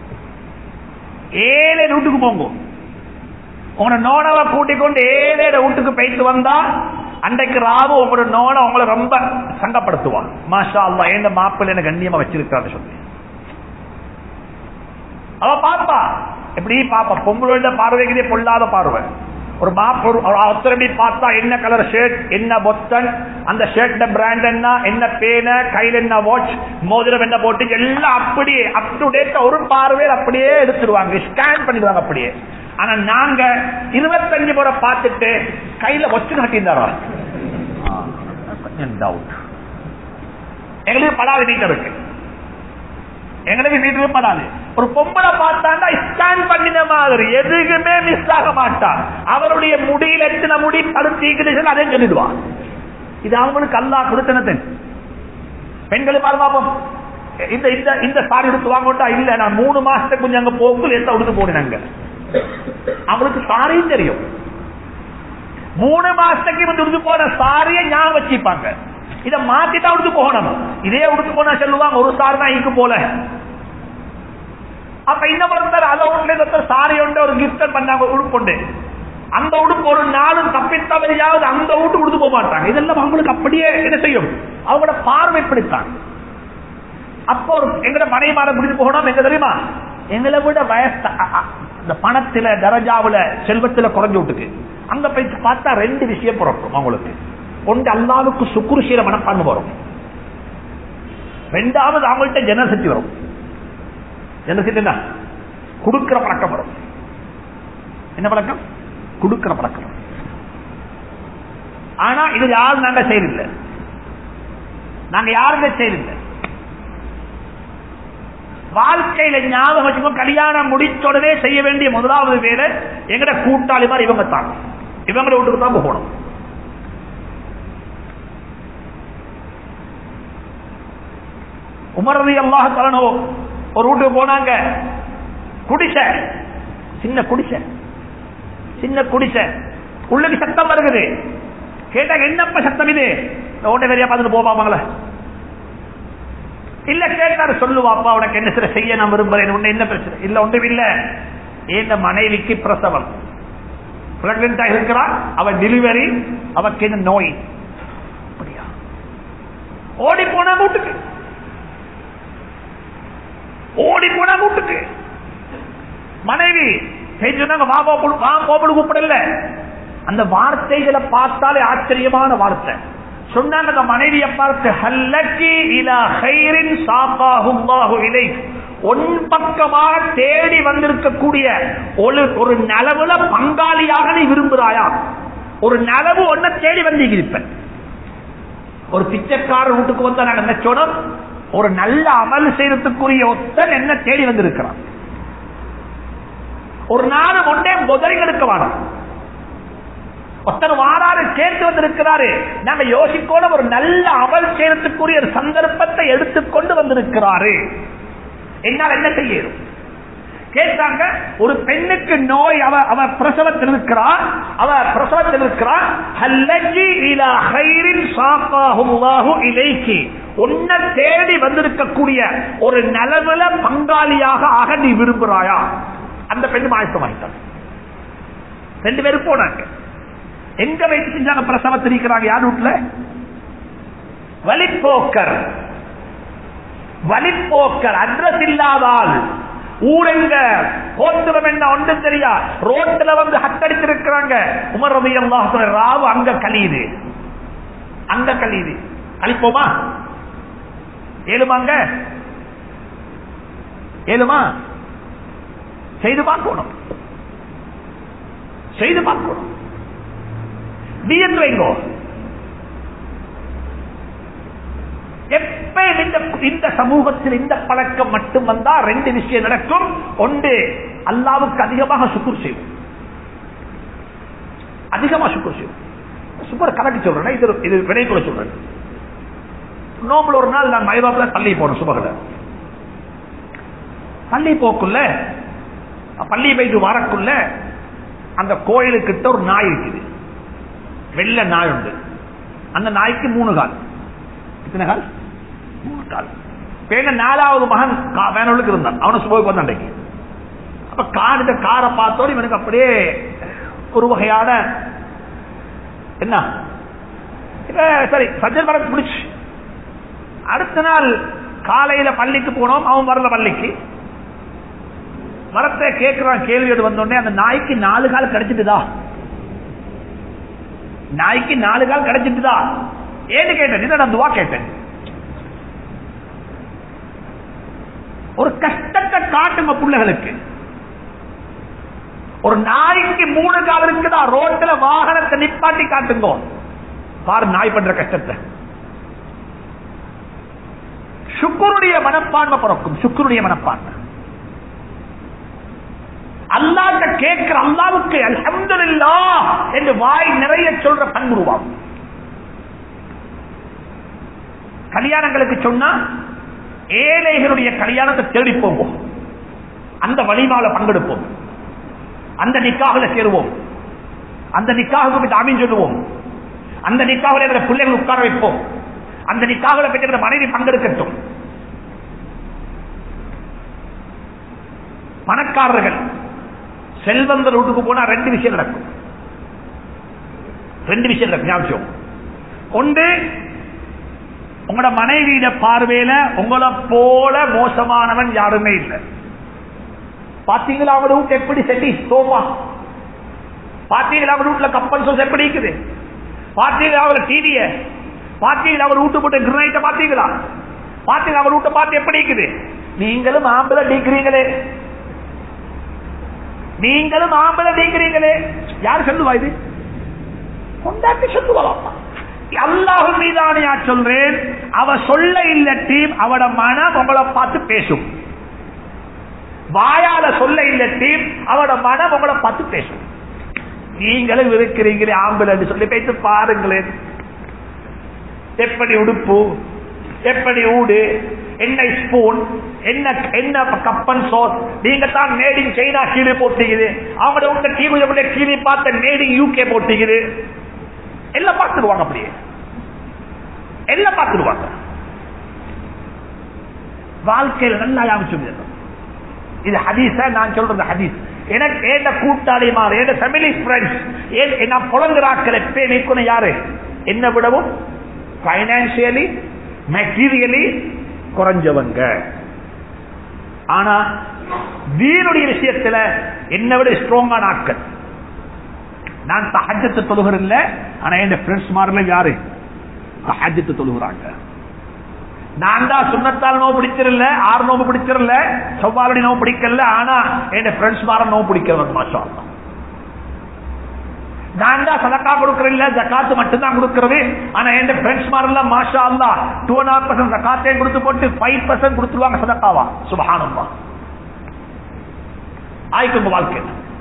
ஏழை வீட்டுக்கு போங்க உங்களோட நோனவை கூட்டிக் கொண்டு ஏழை வீட்டுக்கு போயிட்டு வந்தா அன்றைக்கு ராவு உங்களோட நோனை உங்களை ரொம்ப சங்கப்படுத்துவான் மாஷா அல்லா எந்த மாப்பிள்ள என்ன கண்ணியமா வச்சிருக்கான்னு சொல்லி அவ பாப்பா எப்படி பாப்பா பொங்கலோட பார்வைக்கிறே பொல்லாத பார்வை ஒரு மாப் ஒரு ஒருத்தரடி பார்த்தா என்ன கலர் ஷர்ட் என்ன பொத்தன் அந்த ஷர்ட் பிராண்ட் என்ன என்ன பேன கையில் என்ன வாட்ச் மோதிரம் என்ன போட்டு எல்லாம் அப்படியே அப் டு டேட் ஒரு பார்வையில் அப்படியே எடுத்துருவாங்க ஸ்கேன் பண்ணிடுவாங்க அப்படியே ஆனா நாங்க இருபத்தஞ்சு முறை பார்த்துட்டு கையில வச்சு கட்டியிருந்தாரா டவுட் எங்களுக்கு படாது வீட்டில் இருக்கு எங்களுக்கு வீட்டுக்கு படாது ஒரு பொம்பளை பார்த்தாண்டா ஸ்கேன் பண்ணின மாதிரி எதுக்குமே மிஸ் ஆக மாட்டான் அவருடைய முடியில் எத்தனை முடி படுத்திக்குது அதே சொல்லிடுவான் இது அவங்களுக்கு அல்லா கொடுத்தனது பெண்கள் பாருமாப்போம் இந்த இந்த இந்த சாரி எடுத்து வாங்கட்டா இல்ல நான் மூணு மாசத்துக்கு கொஞ்சம் அங்க போக்குள் எத்த உடுத்து போனேன் அவங்களுக்கு சாரியும் தெரியும் மூணு மாசத்துக்கு வந்து உடுத்து போன சாரிய ஞாபகம் வச்சுப்பாங்க இதை மாத்திட்டா உடுத்து போகணும் இதே உடுத்து போனா சொல்லுவாங்க ஒரு சாரி தான் இங்கு போல அப்ப இன்னும் ஒருத்தர் அதை ஒருத்தர் சாரி ஒன்று ஒரு கிஃப்ட் பண்ணாங்க உடுப்புண்டு அந்த உடுப்பு ஒரு நாளும் தப்பித்தவரையாவது அந்த வீட்டு கொடுத்து போக மாட்டாங்க இதெல்லாம் அவங்களுக்கு அப்படியே என்ன செய்யும் அவங்களோட பார்வை பிடித்தான் அப்போ ஒரு எங்கட மனைமார முடிஞ்சு போகணும் எங்க தெரியுமா எங்களை விட வயசு இந்த பணத்துல தரஜாவுல செல்வத்துல குறைஞ்சு விட்டுக்கு அங்க போய் பார்த்தா ரெண்டு விஷயம் பிறக்கும் அவங்களுக்கு ஒன்று அல்லாவுக்கு சுக்குரு செய்யற மனப்பான்மை வரும் ரெண்டாவது அவங்கள்ட்ட ஜனசக்தி வரும் ஜனசக்தி என்ன கொடுக்கிற பழக்கம் வரும் என்ன பழக்கம் கொடுக்கிற பழக்கம் ஆனா இது யாரும் நாங்க செய்யறில்லை நாங்க யாருமே செய்யறில்லை வாழ்க்கையில ஞாபகம் வச்சுக்கோ கல்யாணம் முடிச்சோடனே செய்ய வேண்டிய முதலாவது வேலை எங்கட கூட்டாளி மாதிரி இவங்க தான் இவங்களை வீட்டுக்கு தான் போகணும் உமரதி அல்லாஹ் தலனோ ஒரு வீட்டுக்கு போனாங்க குடிச சின்ன குடிச சின்ன குடிச உள்ளுக்கு சத்தம் வருகுது கேட்டாங்க என்னப்ப சத்தம் இது ஓட்ட வேறையா பார்த்துட்டு போவாங்களே இல்ல கேட்டாரு சொல்லுவாப்பா உனக்கு என்ன சில செய்ய நான் விரும்புறேன் உன்ன என்ன பிரச்சனை இல்ல ஒன்றும் இல்ல என் மனைவிக்கு பிரசவம் பிரெக்னண்டா இருக்கிறா அவ டெலிவரி அவக்கு என்ன நோய் அப்படியா ஓடி போனா வீட்டுக்கு ஓடி போனா வீட்டுக்கு மனைவி சொன்னாங்க வா கோபடு கூப்பிடல அந்த வார்த்தைகளை பார்த்தாலே ஆச்சரியமான வார்த்தை சொன்னாங்க அந்த மனைவியை பார்த்து ஹல்லக்கி இலா ஹைரின் சாப்பாஹுல்லாஹு இலை ஒன் பக்கமாக தேடி வந்திருக்கக்கூடிய ஒரு ஒரு நலவுல பங்காளியாக நீ விரும்புகிறாயா ஒரு நலவு ஒன்ன தேடி வந்திருப்ப ஒரு பிச்சைக்காரர் வீட்டுக்கு வந்த நாங்க என்ன சொன்னோம் ஒரு நல்ல அமல் செய்யறதுக்குரிய ஒத்தன் என்ன தேடி வந்திருக்கிறான் ஒரு நாள் ஒன்றே முதலில் எடுக்க வேணும் ஒருத்தர் வாராரு கேட்டு வந்திருக்கிறாரு நாங்க யோசிக்கோட ஒரு நல்ல அமல் செய்யறதுக்குரிய ஒரு சந்தர்ப்பத்தை எடுத்துக்கொண்டு வந்திருக்கிறாரு என்னால் என்ன செய்யும் கேட்டாங்க ஒரு பெண்ணுக்கு நோய் அவ அவ பிரசவத்தில் இருக்கிறார் அவ பிரசவத்தில் இருக்கிறார் ஹல்லஜி இலா ஹைரின் சாக்காஹுல்லாஹு இலைக்கு உன்னை தேடி வந்திருக்கக்கூடிய ஒரு நலவுல பங்காளியாக ஆக நீ விரும்புறாயா அந்த பெண் ஆயத்தமாயிட்டாங்க ரெண்டு பேரும் போனாங்க எங்க வைத்து செஞ்சாங்க பிரசவத்தில் இருக்கிறாங்க யார் வீட்டுல வழிப்போக்கர் வழிப்போக்கர் அட்ரஸ் இல்லாதால் ஊரெங்க கோத்திரம் என்ன ஒன்று தெரியா ரோட்ல வந்து ஹத்தடிச்சிருக்கிறாங்க உமர் ரவி அல்லாஹ் ராவு அங்க கழியுது அங்க கழியுது கழிப்போமா ஏழுமாங்க ஏழுமா செய்து பார்க்கணும் செய்து பார்க்கணும் நீயத்து வைங்கோ எப்ப இந்த இந்த சமூகத்தில் இந்த பழக்கம் மட்டும் வந்தா ரெண்டு விஷயம் நடக்கும் ஒன்று அல்லாவுக்கு அதிகமாக சுக்குர் செய்வோம் அதிகமா சுக்குர் செய்வோம் சுக்குர் கணக்கு சொல்றேன் இது இது வினை கூட சொல்றேன் நோம்புல ஒரு நாள் நான் மைதாப்புல பள்ளி போனோம் சுபகல பள்ளி போக்குள்ள பள்ளி போயிட்டு வரக்குள்ள அந்த கோயிலுக்கிட்ட ஒரு நாய் இருக்குது வெள்ள நாய் உண்டு அந்த நாய்க்கு மூணு கால் எத்தனை கால் மூணு கால் பேன நாலாவது மகன் வேணுக்கு இருந்தான் அவனு சுபோக்கு வந்தான் அன்றைக்கு அப்ப கார் இந்த காரை பார்த்தோடு இவனுக்கு அப்படியே ஒரு வகையான என்ன சரி சஜன் வர பிடிச்சு அடுத்த நாள் காலையில பள்ளிக்கு போனோம் அவன் வரல பள்ளிக்கு மரத்தை கேட்கிறான் கேள்வியோடு வந்தோடனே அந்த நாய்க்கு நாலு கால் கிடைச்சிட்டுதா நாய்க்கு நாலு கால் கிடைச்சிட்டுதா ஏன்னு கேட்டேன் என்ன நான் துவா கேட்டேன் ஒரு கஷ்டத்தை காட்டுங்க பிள்ளைகளுக்கு ஒரு நாய்க்கு மூணு கால் இருக்குதா ரோட்ல வாகனத்தை நிப்பாட்டி காட்டுங்க பாரு நாய் பண்ற கஷ்டத்தை சுக்குருடைய மனப்பான்மை பிறக்கும் சுக்குருடைய மனப்பான்மை அல்லாட்ட கேட்கிற அல்லாவுக்கு அல்ஹம்துலில்லா என்று வாய் நிறைய சொல்ற பண்புருவாகும் கல்யாணங்களுக்கு சொன்னா ஏழைகளுடைய கல்யாணத்தை தேடி போவோம் அந்த வழிமால பங்கெடுப்போம் அந்த நிக்காகல சேருவோம் அந்த நிக்காக ஆமீன் சொல்லுவோம் அந்த நிக்காகல எங்களை பிள்ளைகள் உட்கார வைப்போம் அந்த நிக்காகல பெற்ற மனைவி பங்கெடுக்கட்டும் பணக்காரர்கள் செல்வந்தர் வீட்டுக்கு போனா ரெண்டு விஷயம் நடக்கும் ரெண்டு விஷயம் நடக்கும் ஞாபகம் ஒன்று உங்களோட மனைவியிட பார்வையில உங்களை போல மோசமானவன் யாருமே இல்லை பாத்தீங்களா அவங்க வீட்டு எப்படி செட்டி சோமா பாத்தீங்களா அவங்க வீட்டுல கப்பல் சோஸ் எப்படி இருக்குது பாத்தீங்களா அவர் டிவிய பாத்தீங்களா அவர் வீட்டு போட்டு கிரனைட்ட பாத்தீங்களா பாத்தீங்களா அவர் வீட்டை பார்த்து எப்படி இருக்குது நீங்களும் ஆம்பளை டிக்கிறீங்களே நீங்களும் ஆம்பளை டிக்கிறீங்களே யார் சொல்லுவா இது கொண்டாட்டி சொல்லுவாப்பா அல்லாஹு மீதானையா சொல்றேன் அவ சொல்ல இல்லட்டி அவட மனம் உங்களை பார்த்து பேசும் வாயால சொல்ல இல்லட்டி அவட மனம் உங்களை பார்த்து பேசும் நீங்களும் இருக்கிறீங்களே ஆம்புலன்ஸ் சொல்லி பேசி பாருங்களேன் எப்படி உடுப்பு எப்படி ஊடு என்ன ஸ்பூன் என்ன என்ன கப்பன் சோஸ் நீங்க தான் மேடிங் சைனா கீழே போட்டீங்க அவங்களோட உங்க கீழே கீழே பார்த்த மேடிங் யூகே போட்டீங்க எல்லாம் பார்த்துடுவாங்க அப்படியே எல்லாம் பார்த்துடுவாங்க வாழ்க்கையில் நல்லா ஞாபகம் இது ஹதீஸ நான் சொல்றது ஹதீஸ் எனக்கு ஏண்ட கூட்டாளி மாறு ஏண்ட ஃபேமிலி ஃப்ரெண்ட்ஸ் நான் புலங்குறாக்கள் எப்பே நிற்கணும் யாரு என்ன விடவும் பைனான்சியலி மெட்டீரியலி குறைஞ்சவங்க ஆனா வீணுடைய விஷயத்துல என்ன விட ஸ்ட்ராங்கான ஆட்கள் நான் தஹஜத்தை தொழுகிற இல்ல ஆனா என் ஃப்ரெண்ட்ஸ் மாரில யாரு தஹஜத்தை தொழுகிறாங்க நான் தான் சுண்ணத்தால் நோவு பிடிச்சிடல ஆறு நோவு பிடிச்சிடல செவ்வாலடி நோவு பிடிக்கல ஆனா என் ஃப்ரெண்ட்ஸ் மார நோவு பிடிக்கிறவங்க மாஷா நான் தான் சதக்கா கொடுக்கறதில்ல ஜக்காத்து மட்டும்தான் கொடுக்கறது ஆனா என் ஃப்ரெண்ட்ஸ் மாரெல்லாம் மாஷா அல்லா டூ அண்ட் ஹாஃப் பர்சன்ட் ஜக்காத்தையும் கொடுத்து போட்டு ஃபைவ் பர்சன்ட் கொடுத்துருவாங்க சதக்காவா சுபஹானம்மா ஆய்க்கு உங்க வாழ்க்கை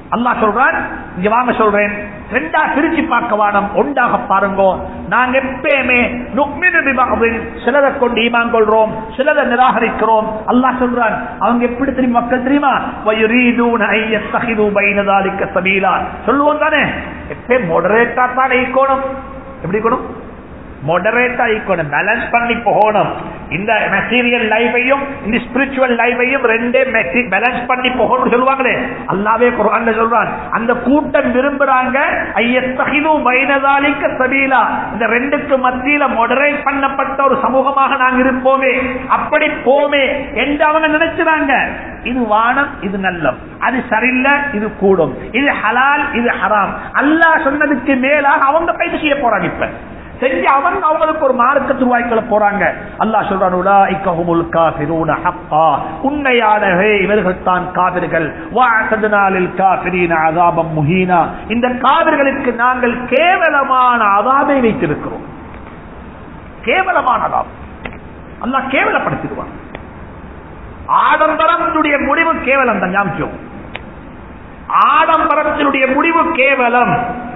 அல்லாஹ் சொல்றான் இங்க வாங்க சொல்றேன் ரெண்டா பிரிச்சு பார்க்க வானம் ஒன்றாக பாருங்க நாங்க எப்பயுமே நுக்மினு பிபஅதின் சிலதை கொண்டு ஈமான் கொள்றோம் சிலதை நிராகரிக்கிறோம் அல்லாஹ் சொல்றான் அவங்க எப்படி தெரியும் மக்கள் தெரியுமா வயுரீதூன ஐ யத்தஹிது பைன தாலிக சபீலா சொல்லுவோம் தானே எப்பயும் மொடரேட்டா தான் ஈக்கோணும் எப்படி இருக்கணும் மொடரேட்டா ஈக்கணும் பேலன்ஸ் பண்ணி போகணும் இந்த மெட்டீரியல் லைஃபையும் இந்த ஸ்பிரிச்சுவல் லைஃபையும் ரெண்டே பேலன்ஸ் பண்ணி போகணும்னு சொல்லுவாங்களே அல்லாவே குரான்ல சொல்றான் அந்த கூட்டம் விரும்புறாங்க ஐயத்தகிது பைனதாலிக்க சபீலா இந்த ரெண்டுக்கு மத்தியில மொடரேட் பண்ணப்பட்ட ஒரு சமூகமாக நாங்க இருப்போமே அப்படி போமே என்று அவங்க நினைச்சுறாங்க இது வானம் இது நல்லம் அது சரியில்லை இது கூடும் இது ஹலால் இது ஹராம் அல்லாஹ் சொன்னதுக்கு மேலாக அவங்க பயிற்சி செய்ய போறாங்க இப்ப செஞ்சு அவங்க அவங்களுக்கு ஒரு மார்க்கத்து ரூபாய்க்குள்ள போறாங்க அல்லாஹ் சொல்றான் உலாய்க்கஹுமுல் காஃபிரூன ஹக்கா உண்மையானவே இவர்கள் தான் காவிர்கள் வாசதனாலில் காஃபிரீன அதாபம் முஹீனா இந்த காவிர்களுக்கு நாங்கள் கேவலமான அதாபை வைத்திருக்கிறோம் கேவலமான அதாபம் அல்லாஹ் கேவலப்படுத்திடுவான் ஆடம்பரத்தினுடைய முடிவு கேவலம் தான் ஞாபகம் ஆடம்பரத்தினுடைய முடிவு கேவலம்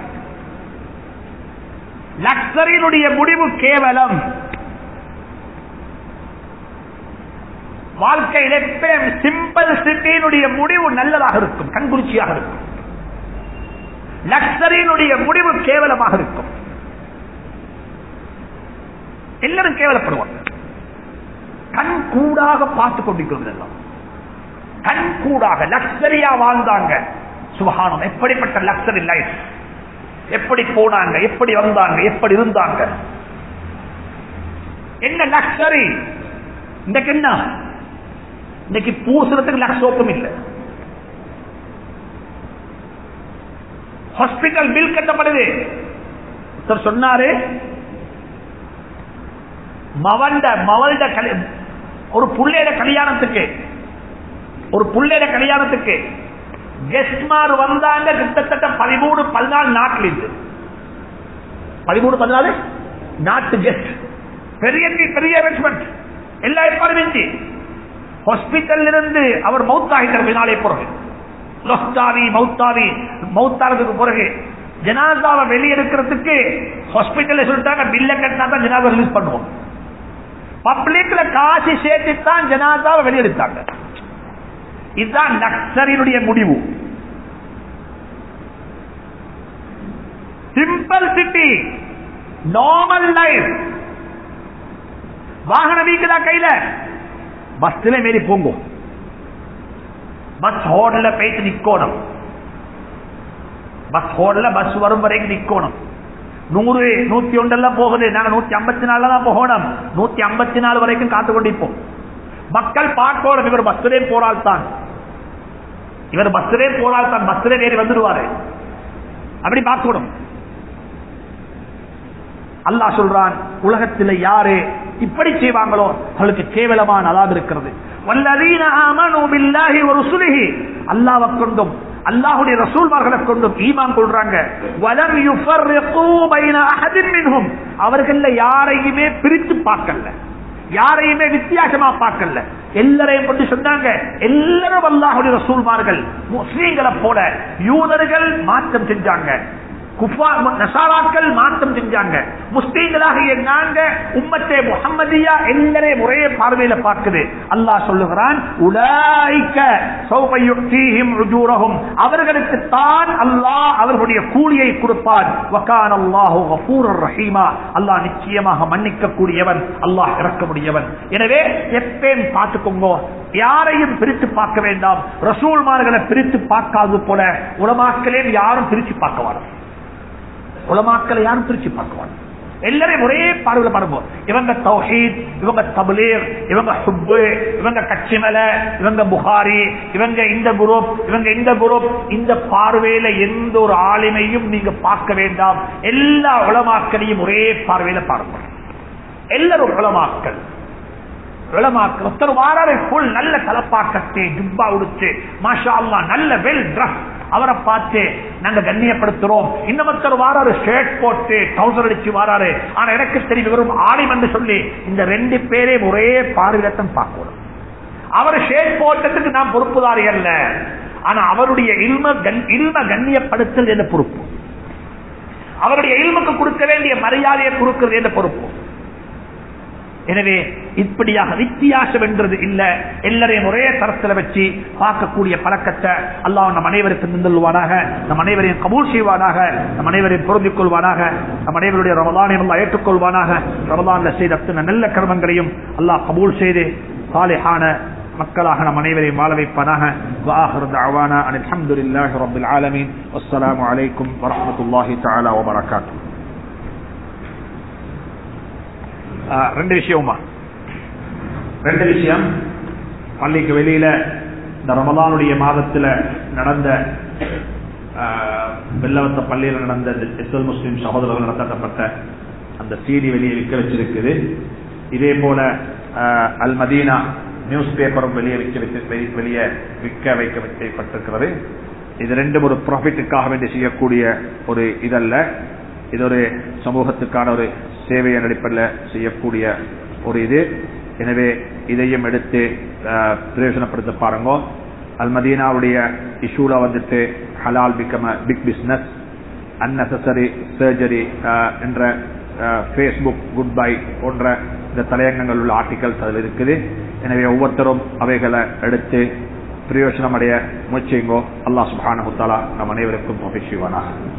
லக்ஸரினுடைய முடிவு கேவலம் வாழ்க்கையில் எப்பயும் சிம்பிள் சிட்டியினுடைய முடிவு நல்லதாக இருக்கும் கண்குறிச்சியாக இருக்கும் லக்ஸரியினுடைய முடிவு கேவலமாக இருக்கும் எல்லாரும் கேவலப்படுவாங்க கண் கூடாக பார்த்து கொண்டிருக்கிறது எல்லாம் கண் கூடாக லக்ஸரியா வாழ்ந்தாங்க சுகானம் எப்படிப்பட்ட லக்ஸரி லைஃப் எப்படி போனாங்க எப்படி வந்தாங்க எப்படி இருந்தாங்க என்ன லக்ஸரி இன்னைக்கு என்ன இன்னைக்கு பூசுறதுக்கு லக்ஷோக்கம் இல்லை ஹாஸ்பிட்டல் பில் கட்டப்படுது ஒருத்தர் சொன்னாரு மவண்ட மவள்ட கல்ய- ஒரு புள்ளையிட கல்யாணத்துக்கு ஒரு புள்ளையிட கல்யாணத்துக்கு கெஸ்ட்மார் வந்தாங்க கிட்டத்தட்ட பதிமூணு பதினாலு நாட்டில் இருந்து பதிமூணு பதினாலு நாட்டு கெஸ்ட் பெரிய பெரிய அரேஞ்ச்மெண்ட் எல்லா ஏற்பாடும் இருந்துச்சு ஹாஸ்பிட்டல் இருந்து அவர் மௌத்தாகிட்டார் பின்னாலே பிறகு லொஸ்தாவி மௌத்தாவி மௌத்தானதுக்கு பிறகு ஜனாதாவை வெளியெடுக்கிறதுக்கு ஹாஸ்பிட்டல்ல சொல்லிட்டாங்க பில்ல கட்டினா தான் ஜனாதா ரிலீஸ் பண்ணுவோம் பப்ளிக்ல காசு சேர்த்து தான் ஜனாதாவை வெளியெடுத்தாங்க இதுதான் நக்சரினுடைய முடிவு சிம்பிள் சிட்டி நார்மல் லைஃப் வாகனம் வீக்குதா கையில பஸ்ல மேரி போங்க பஸ் ஹோட்டல்ல போயிட்டு நிக்கணும் பஸ் ஹோட்டல்ல பஸ் வரும் வரைக்கும் நிக்கணும் நூறு நூத்தி ஒன்றெல்லாம் போகுது நாங்க நூத்தி ஐம்பத்தி நாலுல தான் போகணும் நூத்தி ஐம்பத்தி நாலு வரைக்கும் காத்து கொண்டிருப்போம் மக்கள் பார்க்கணும் இவர் பஸ்ஸிலே போறால் தான் இவர் பஸ்ஸிலே போறால் தான் பஸ்ஸிலே ஏறி வந்துடுவாரு அப்படி பார்க்கணும் அல்லாஹ் சொல்றான் உலகத்தில் யாரு இப்படி செய்வாங்களோ அவளுக்கு கேவலமான அலாப் இருக்கிறது வல்லதீன ஆமனு பில்லாஹி வ ருசுலிஹி அல்லாஹ்வை கொண்டும் அல்லாஹ்வுடைய ரசூல்மார்களை கொண்டும் ஈமான் கொள்றாங்க வலம் யுஃபர்ரிகு பைன அஹதின் மின்ஹும் அவர்கள யாரையுமே பிரித்து பார்க்கல யாரையுமே வித்தியாசமா பார்க்கல எல்லாரையும் கொண்டு சொன்னாங்க எல்லாரும் அல்லாஹுடைய ரசூல்மார்கள் முஸ்லீம்களை போல யூதர்கள் மாற்றம் செஞ்சாங்க குஃபார் நசாராக்கள் மாற்றம் செஞ்சாங்க முஸ்லீம்களாக நாங்க உம்மத்தே முகம்மதியா எல்லாரையும் ஒரே பார்வையில பார்க்குது அல்லாஹ் சொல்லுகிறான் உலாய்க்க சௌபயுக்தீஹிம் ருஜூரஹும் அவர்களுக்கு தான் அல்லாஹ் அவர்களுடைய கூலியை கொடுப்பான் வகான் அல்லாஹு கஃபூரர் ரஹீமா அல்லாஹ் நிச்சயமாக மன்னிக்க கூடியவன் அல்லாஹ் இறக்கமுடியவன் எனவே எப்பயும் பார்த்துக்கோங்க யாரையும் பிரித்து பார்க்க வேண்டாம் ரசூல்மார்களை பிரித்து பார்க்காதது போல உலமாக்களே யாரும் பிரிச்சு பார்க்க வேண்டாம் உலமாக்களை யாரும் பிரிச்சு பார்க்குவாங்க எல்லாரையும் ஒரே பார்வையில் பாருங்க இவங்க தௌஹீத் இவங்க தபலீர் இவங்க ஹுப்பு இவங்க கட்சிமல இவங்க புகாரி இவங்க இந்த குரூப் இவங்க இந்த குரூப் இந்த பார்வையில எந்த ஒரு ஆளுமையும் நீங்க பார்க்க வேண்டாம் எல்லா உலமாக்களையும் ஒரே பார்வையில பாருங்க எல்லாரும் உலமாக்கள் உலமாக்கள் ஒருத்தர் வாராரு ஃபுல் நல்ல தலப்பாக்கத்தை ஜுப்பா உடுத்து மாஷா அல்லா நல்ல வெல் ட்ரெஸ் அவரை பார்த்து நாங்க கண்ணியப்படுத்துறோம் இன்னமத்தர் வாராரு ஷர்ட் போட்டு டவுசர் அடிச்சு வாராரு ஆனா எனக்கு தெரியும் வெறும் ஆலிம் என்று சொல்லி இந்த ரெண்டு பேரே ஒரே பார்வையிலத்தான் பார்க்கணும் அவர் ஷேட் போட்டதுக்கு நான் பொறுப்புதாரி அல்ல ஆனா அவருடைய இல்ம கண்- இல்ம கண்ணியப்படுத்தல் என்ற பொறுப்பு அவருடைய இல்முக்கு கொடுக்க வேண்டிய மரியாதையை கொடுக்கிறது என்ற பொறுப்பு எனவே இப்படியாக வித்தியாசம் என்றது இல்ல எல்லாரையும் ஒரே தரத்தில் வச்சு பார்க்கக்கூடிய பழக்கத்தை அல்லாஹ் நம் அனைவருக்கு நின்றுவானாக நம் அனைவரையும் கபூல் செய்வானாக நம் அனைவரையும் பொருந்திக் கொள்வானாக நம் அனைவருடைய ரமதானையும் அல்லாஹ் ஏற்றுக்கொள்வானாக ரமதான்ல செய்த அத்தனை நல்ல கர்மங்களையும் அல்லாஹ் கபூல் செய்து சாலிஹான மக்களாக நம் அனைவரையும் வாழ வைப்பானாக وآخر دعوانا أن الحمد لله رب العالمين والسلام عليكم ورحمة الله تعالى وبركاته ஆஹ், ரெண்டு விஷயமா ரெண்டு விஷயம் பள்ளிக்கு வெளியில இந்த ரமலானுடைய மாதத்துல நடந்த ஆஹ், வெள்ளவத்த பள்ளியில் நடந்த இந்த இஸ்லால் முஸ்லிம் சகோதரர்கள் நடத்தப்பட்ட அந்த சீடி வெளியே விற்க வச்சிருக்குது இதே போல ஆஹ், அல் மதீனா நியூஸ் பேப்பரும் வெளியே விற்க வச்சு- வெளி- வெளியே விற்க வைக்க வைக்கப்பட்டிருக்கிறது இது ரெண்டும் ஒரு ப்ராஃபிட்டுக்காக வேண்டி செய்யக்கூடிய ஒரு இதல்ல இது ஒரு சமூகத்துக்கான ஒரு சேவையின் அடிப்படையில் செய்யக்கூடிய ஒரு இது எனவே இதையும் எடுத்து அஹ், பிரயோஜனப்படுத்த பாருங்க அல்மதீனாவுடைய இஷ்யூல வந்துட்டு ஹலால் become big business unnecessary surgery என்ற ஃபேஸ்புக் குட் பை போன்ற இந்த தலையங்கங்கள் உள்ள ஆர்டிகல்ஸ் அதில் இருக்குது எனவே ஒவ்வொருத்தரும் அவைகளை எடுத்து பிரயோஜனம் அடைய முயற்சிங்கோ அல்லாஹ் சுப்ஹானஹு தஆலா நம் அனைவருக்கும் மகிழ்ச்சிவானாக